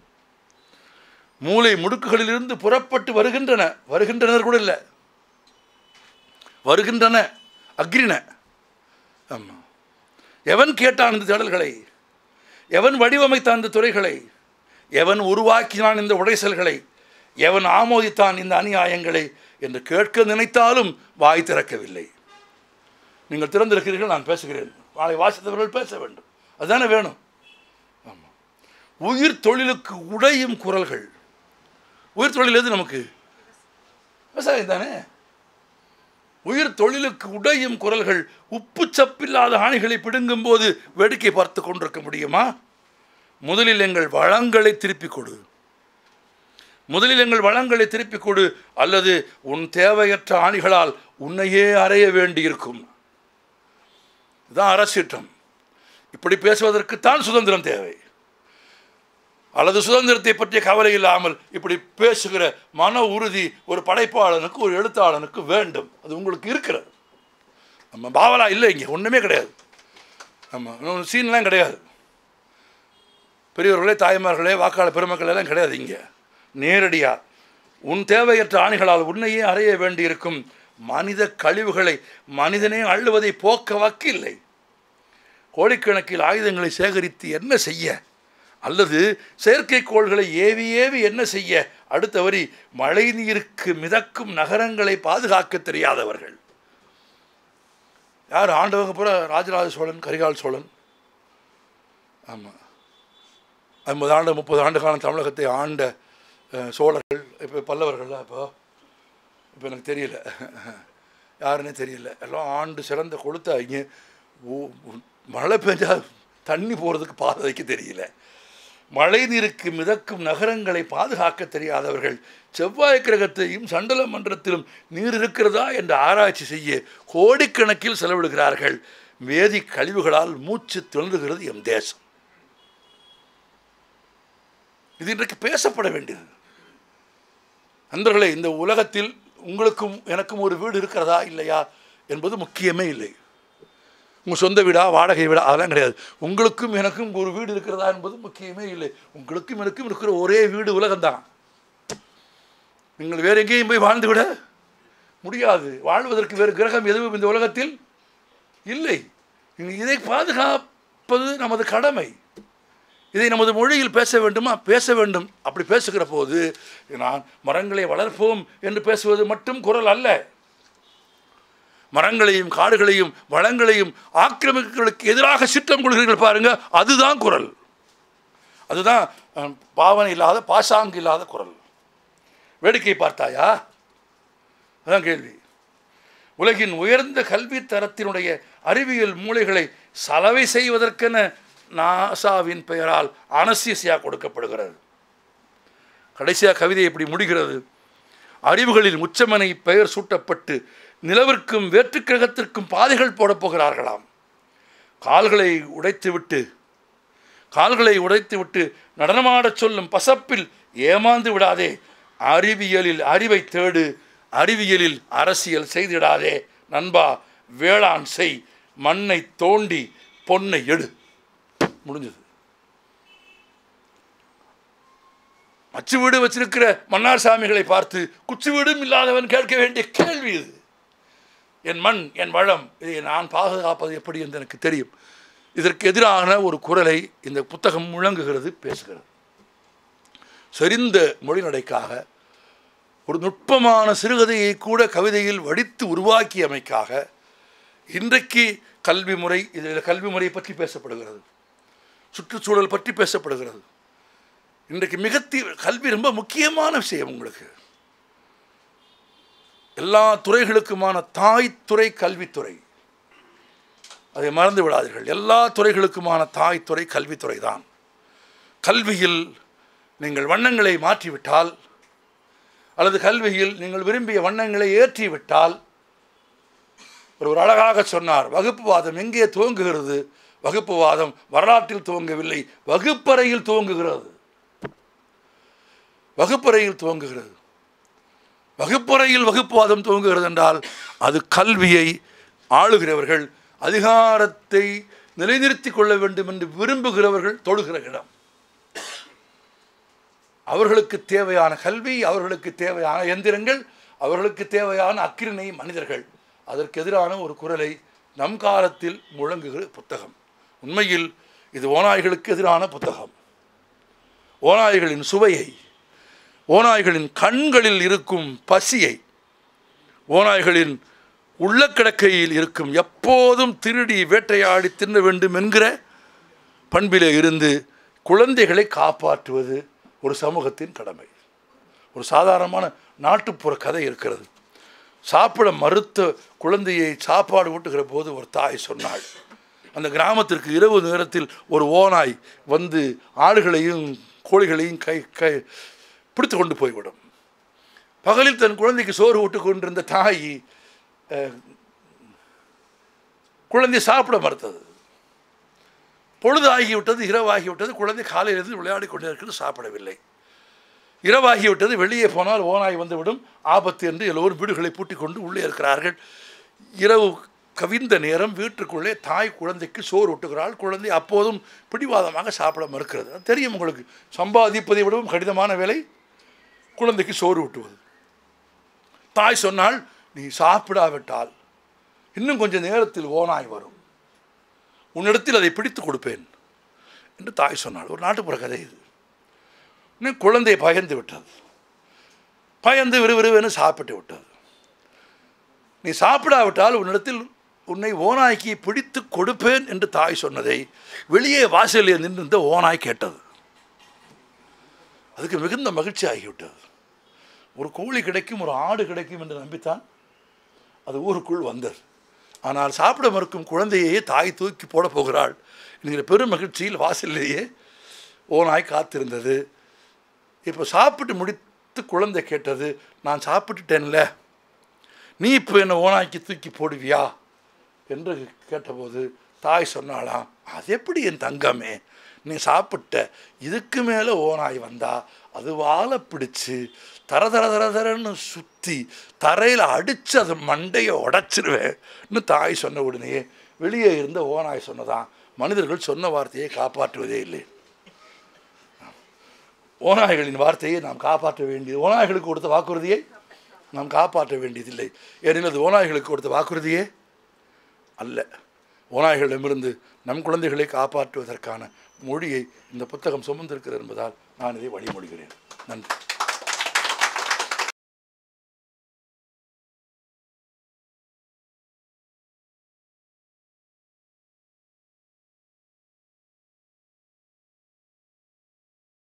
E: மூளை முடுக்குகளிலிருந்து புறப்பட்டு வருகின்றன வருகின்றனர் கூட இல்லை வருகின்றன அக்ரின ஆமாம் எவன் கேட்டான் இந்த தேடல்களை எவன் வடிவமைத்தான் இந்த துறைகளை எவன் உருவாக்கினான் இந்த உடைசல்களை எவன் ஆமோதித்தான் இந்த அநியாயங்களை என்று கேட்க நினைத்தாலும் வாய் திறக்கவில்லை நீங்கள் திறந்திருக்கிறீர்கள் நான் பேசுகிறேன் வாழை வாசித்தவர்கள் பேச வேண்டும் அதுதானே வேணும் ஆமாம் உயிர் தொழிலுக்கு உடையும் குரல்கள் உயிர் தொழில் எது நமக்கு விவசாயம் தானே உயிர் தொழிலுக்கு உடையும் குரல்கள் உப்பு சப்பில்லாத ஆணிகளை பிடுங்கும் போது வேடிக்கை பார்த்து கொண்டிருக்க முடியுமா முதலில் எங்கள் வளங்களை திருப்பிக் கொடு முதலில் எங்கள் வளங்களை திருப்பிக் கொடு அல்லது உன் தேவையற்ற ஆணிகளால் உன்னையே அறைய வேண்டியிருக்கும் இதுதான் அரசிட்டம் இப்படி பேசுவதற்குத்தான் சுதந்திரம் தேவை அல்லது சுதந்திரத்தை பற்றிய கவலை இல்லாமல் இப்படி பேசுகிற மன உறுதி ஒரு படைப்பாளனுக்கு ஒரு எழுத்தாளனுக்கு வேண்டும் அது உங்களுக்கு இருக்கிறது நம்ம பாவலா இல்லை இங்கே ஒன்றுமே கிடையாது நம்ம சீன்லாம் கிடையாது பெரியவர்களே தாய்மார்களே வாக்காளர் பெருமக்கள் எல்லாம் கிடையாது இங்கே நேரடியாக உன் தேவையற்ற ஆணிகளால் உன்னையே அறைய வேண்டியிருக்கும் மனித கழிவுகளை மனிதனே அள்ளுவதை போக்க வக்கில்லை கோடிக்கணக்கில் ஆயுதங்களை சேகரித்து என்ன செய்ய அல்லது செயற்கைக்கோள்களை ஏவி ஏவி என்ன செய்ய அடுத்த வரி மழை நீருக்கு மிதக்கும் நகரங்களை பாதுகாக்க தெரியாதவர்கள் யார் ஆண்டவங்க பூரா ராஜராஜ சோழன் கரிகால் சோழன் ஆமாம் ஐம்பது ஆண்டு முப்பது ஆண்டு காலம் தமிழகத்தை ஆண்ட அஹ், சோழர்கள் இப்போ பல்லவர்கள்லாம் இப்போ இப்போ எனக்கு தெரியல யாருன்னே தெரியல எல்லாம் ஆண்டு சிறந்த கொளுத்தாங்க ஓ- மழை பெஞ்சா தண்ணி போகிறதுக்கு பாதை வைக்க தெரியல மழை நீருக்கு மிதக்கும் நகரங்களை பாதுகாக்க தெரியாதவர்கள் செவ்வாய் கிரகத்தையும் சண்டல மன்றத்திலும் நீர் இருக்கிறதா என்று ஆராய்ச்சி செய்ய கோடிக்கணக்கில் செலவிடுகிறார்கள் வேதி கழிவுகளால் மூச்சு திணறுகிறது எம் தேசம் இது இன்றைக்கு பேசப்பட வேண்டியது நண்பர்களே இந்த உலகத்தில் உங்களுக்கும் எனக்கும் ஒரு வீடு இருக்கிறதா இல்லையா என்பது முக்கியமே இல்லை உங்கள் சொந்த வீடா வாடகை வீடா அதெல்லாம் கிடையாது உங்களுக்கும் எனக்கும் ஒரு வீடு இருக்கிறதா என்பது முக்கியமே இல்லை உங்களுக்கும் எனக்கும் இருக்கிற ஒரே வீடு உலகம்தான் நீங்கள் வேறு எங்கேயும் போய் வாழ்ந்து விட முடியாது வாழ்வதற்கு வேறு கிரகம் எதுவும் இந்த உலகத்தில் இல்லை நீங்கள் இதை பாதுகாப்பது நமது கடமை இதை நமது மொழியில் பேச வேண்டுமா பேச வேண்டும் அப்படி பேசுகிற போது நான் மரங்களை வளர்ப்போம் என்று பேசுவது மட்டும் குரல் அல்ல மரங்களையும் காடுகளையும் வளங்களையும் ஆக்கிரமிப்புகளுக்கு எதிராக சிற்றம் கொள்கிறீர்கள் பாருங்க அதுதான் குரல் அதுதான் அஹ், பாவனை இல்லாத பாசாங்கு இல்லாத குரல் வேடிக்கை பார்த்தாயா அதான் கேள்வி உலகின் உயர்ந்த கல்வி தரத்தினுடைய அறிவியல் மூளைகளை சலவை செய்வதற்கென நாசாவின் பெயரால் அனஸ்தீசியா கொடுக்கப்படுகிறது கடைசியாக கவிதை இப்படி முடிகிறது அறிவுகளின் உச்சமனை பெயர் சூட்டப்பட்டு நிலவிற்கும் வேற்றுக் கிரகத்திற்கும் பாதைகள் போடப் போகிறார்களாம் கால்களை உடைத்துவிட்டு கால்களை உடைத்துவிட்டு நடனமாடச் சொல்லும் பசப்பில் ஏமாந்து விடாதே அறிவியலில் அறிவை தேடு அறிவியலில் அரசியல் செய்திடாதே நண்பா வேளாண் செய் மண்ணை தோண்டி பொன்னை எடு முடிஞ்சது அச்சு வீடு வச்சிருக்கிற மன்னார் சாமிகளை பார்த்து குச்சி வீடும் இல்லாதவன் கேட்க வேண்டிய கேள்வி இது என் மண் என் வளம் இதை நான் பாதுகாப்பது எப்படி என்று எனக்கு தெரியும் இதற்கு எதிரான ஒரு குரலை இந்த புத்தகம் முழங்குகிறது பேசுகிறது செறிந்த மொழிநடைக்காக ஒரு நுட்பமான சிறுகதையை கூட கவிதையில் வடித்து உருவாக்கியமைக்காக இன்றைக்கு கல்வி முறை இதில் கல்வி முறை பற்றி பேசப்படுகிறது சுற்றுச்சூழல் பற்றி பேசப்படுகிறது இன்றைக்கு மிக தீ கல்வி ரொம்ப முக்கியமான விஷயம் உங்களுக்கு எல்லா துறைகளுக்குமான தாய்த்துறை கல்வித்துறை அதை மறந்து விடாதீர்கள் எல்லா துறைகளுக்குமான தாய்த்துறை கல்வித்துறை தான் கல்வியில் நீங்கள் வண்ணங்களை மாற்றிவிட்டால் அல்லது கல்வியில் நீங்கள் விரும்பிய வண்ணங்களை ஏற்றிவிட்டால் ஒரு அழகாக சொன்னார் வகுப்புவாதம் எங்கே துவங்குகிறது வகுப்புவாதம் வரலாற்றில் துவங்கவில்லை வகுப்பறையில் துவங்குகிறது வகுப்பறையில் துவங்குகிறது வகுப்பறையில் வகுப்புவாதம் துவங்குகிறது என்றால் அது கல்வியை ஆளுகிறவர்கள் அதிகாரத்தை நிலைநிறுத்திக் கொள்ள வேண்டும் என்று விரும்புகிறவர்கள் தொழுகிற இடம் அவர்களுக்கு தேவையான கல்வி அவர்களுக்கு தேவையான எந்திரங்கள் அவர்களுக்கு தேவையான அக்கிரணை மனிதர்கள் அதற்கு எதிரான ஒரு குரலை நம் காலத்தில் முழங்குகிற புத்தகம் உண்மையில் இது ஓநாய்களுக்கு எதிரான புத்தகம் ஓநாய்களின் சுவையை ஓநாய்களின் கண்களில் இருக்கும் பசியை ஓநாய்களின் உள்ளக்கிடக்கையில் இருக்கும் எப்போதும் திருடி வேட்டையாடி தின்ன வேண்டும் என்கிற பண்பிலே இருந்து குழந்தைகளை காப்பாற்றுவது ஒரு சமூகத்தின் கடமை ஒரு சாதாரணமான நாட்டுப்புற கதை இருக்கிறது சாப்பிட மறுத்த குழந்தையை சாப்பாடு ஊட்டுகிற போது ஒரு தாய் சொன்னாள் அந்த கிராமத்திற்கு இரவு நேரத்தில் ஒரு ஓநாய் வந்து ஆடுகளையும் கோழிகளையும் கை கை பிடித்து கொண்டு போய்விடும் பகலில் தன் குழந்தைக்கு சோறு ஊட்டு கொண்டிருந்த தாய் அஹ், குழந்தை சாப்பிட மறுத்தது பொழுது ஆகிவிட்டது இரவாகிவிட்டது குழந்தை காலையிலிருந்து விளையாடி கொண்டே இருக்கிறது சாப்பிடவில்லை இரவாகிவிட்டது வெளியே போனால் ஓநாய் வந்துவிடும் ஆபத்து என்று எல்லோரும் வீடுகளை பூட்டிக் கொண்டு உள்ளே இருக்கிறார்கள் இரவு கவிந்த நேரம் வீட்டுக்குள்ளே தாய் குழந்தைக்கு சோறு ஊட்டுகிறாள் குழந்தை அப்போதும் பிடிவாதமாக சாப்பிட மறுக்கிறது அது தெரியும் உங்களுக்கு சம்பாதிப்பதை விடவும் கடினமான வேலை குழந்தைக்கு சோறு ஊட்டுவது தாய் சொன்னால் நீ சாப்பிடாவிட்டால் இன்னும் கொஞ்சம் நேரத்தில் ஓநாய் வரும் உன்னிடத்தில் அதை பிடித்து கொடுப்பேன் என்று தாய் சொன்னாள் ஒரு நாட்டுப்புற கதை இது இன்னும் குழந்தை பயந்து விட்டது பயந்து விறுவிறுவென சாப்பிட்டு விட்டது நீ சாப்பிடாவிட்டால் உன்னிடத்தில் உன்னை ஓநாய்க்கு பிடித்து கொடுப்பேன் என்று தாய் சொன்னதை வெளியே வாசலில் நின்றிருந்த ஓநாய் கேட்டது அதுக்கு மிகுந்த மகிழ்ச்சி ஆகிவிட்டது ஒரு கோழி கிடைக்கும் ஒரு ஆடு கிடைக்கும் என்று நம்பித்தான் அது ஊருக்குள் வந்தது ஆனால் சாப்பிட மறுக்கும் குழந்தையே தாய் தூக்கி போட போகிறாள் என்கிற பெரும் மகிழ்ச்சியில் வாசலிலேயே ஓநாய் காத்திருந்தது இப்போ சாப்பிட்டு முடித்து குழந்தை கேட்டது நான் சாப்பிட்டுட்டேன்ல நீ இப்போ என்னை ஓநாய்க்கு தூக்கி போடுவியா என்று கேட்டபோது தாய் சொன்னாளாம் அது எப்படி என் தங்கமே நீ சாப்பிட்ட இதுக்கு மேலே ஓநாய் வந்தா அது வாழை பிடிச்சு தர தர தர தரன்னு சுற்றி தரையில் அடித்து அது மண்டையை உடைச்சிருவேன்னு தாய் சொன்ன உடனே வெளியே இருந்த ஓநாய் சொன்னதான் மனிதர்கள் சொன்ன வார்த்தையை காப்பாற்றுவதே இல்லை ஓநாய்களின் வார்த்தையை நாம் காப்பாற்ற வேண்டியது ஓநாய்களுக்கு கொடுத்த வாக்குறுதியை நாம் காப்பாற்ற வேண்டியதில்லை ஏனெனில் அது ஓநாய்களுக்கு கொடுத்த வாக்குறுதியே அல்ல ஓநாய்களிடமிருந்து நம் குழந்தைகளை காப்பாற்றுவதற்கான மொழியை இந்த புத்தகம் சுமந்திருக்கிறது என்பதால் நான் இதை வழிமொழிகிறேன் நன்றி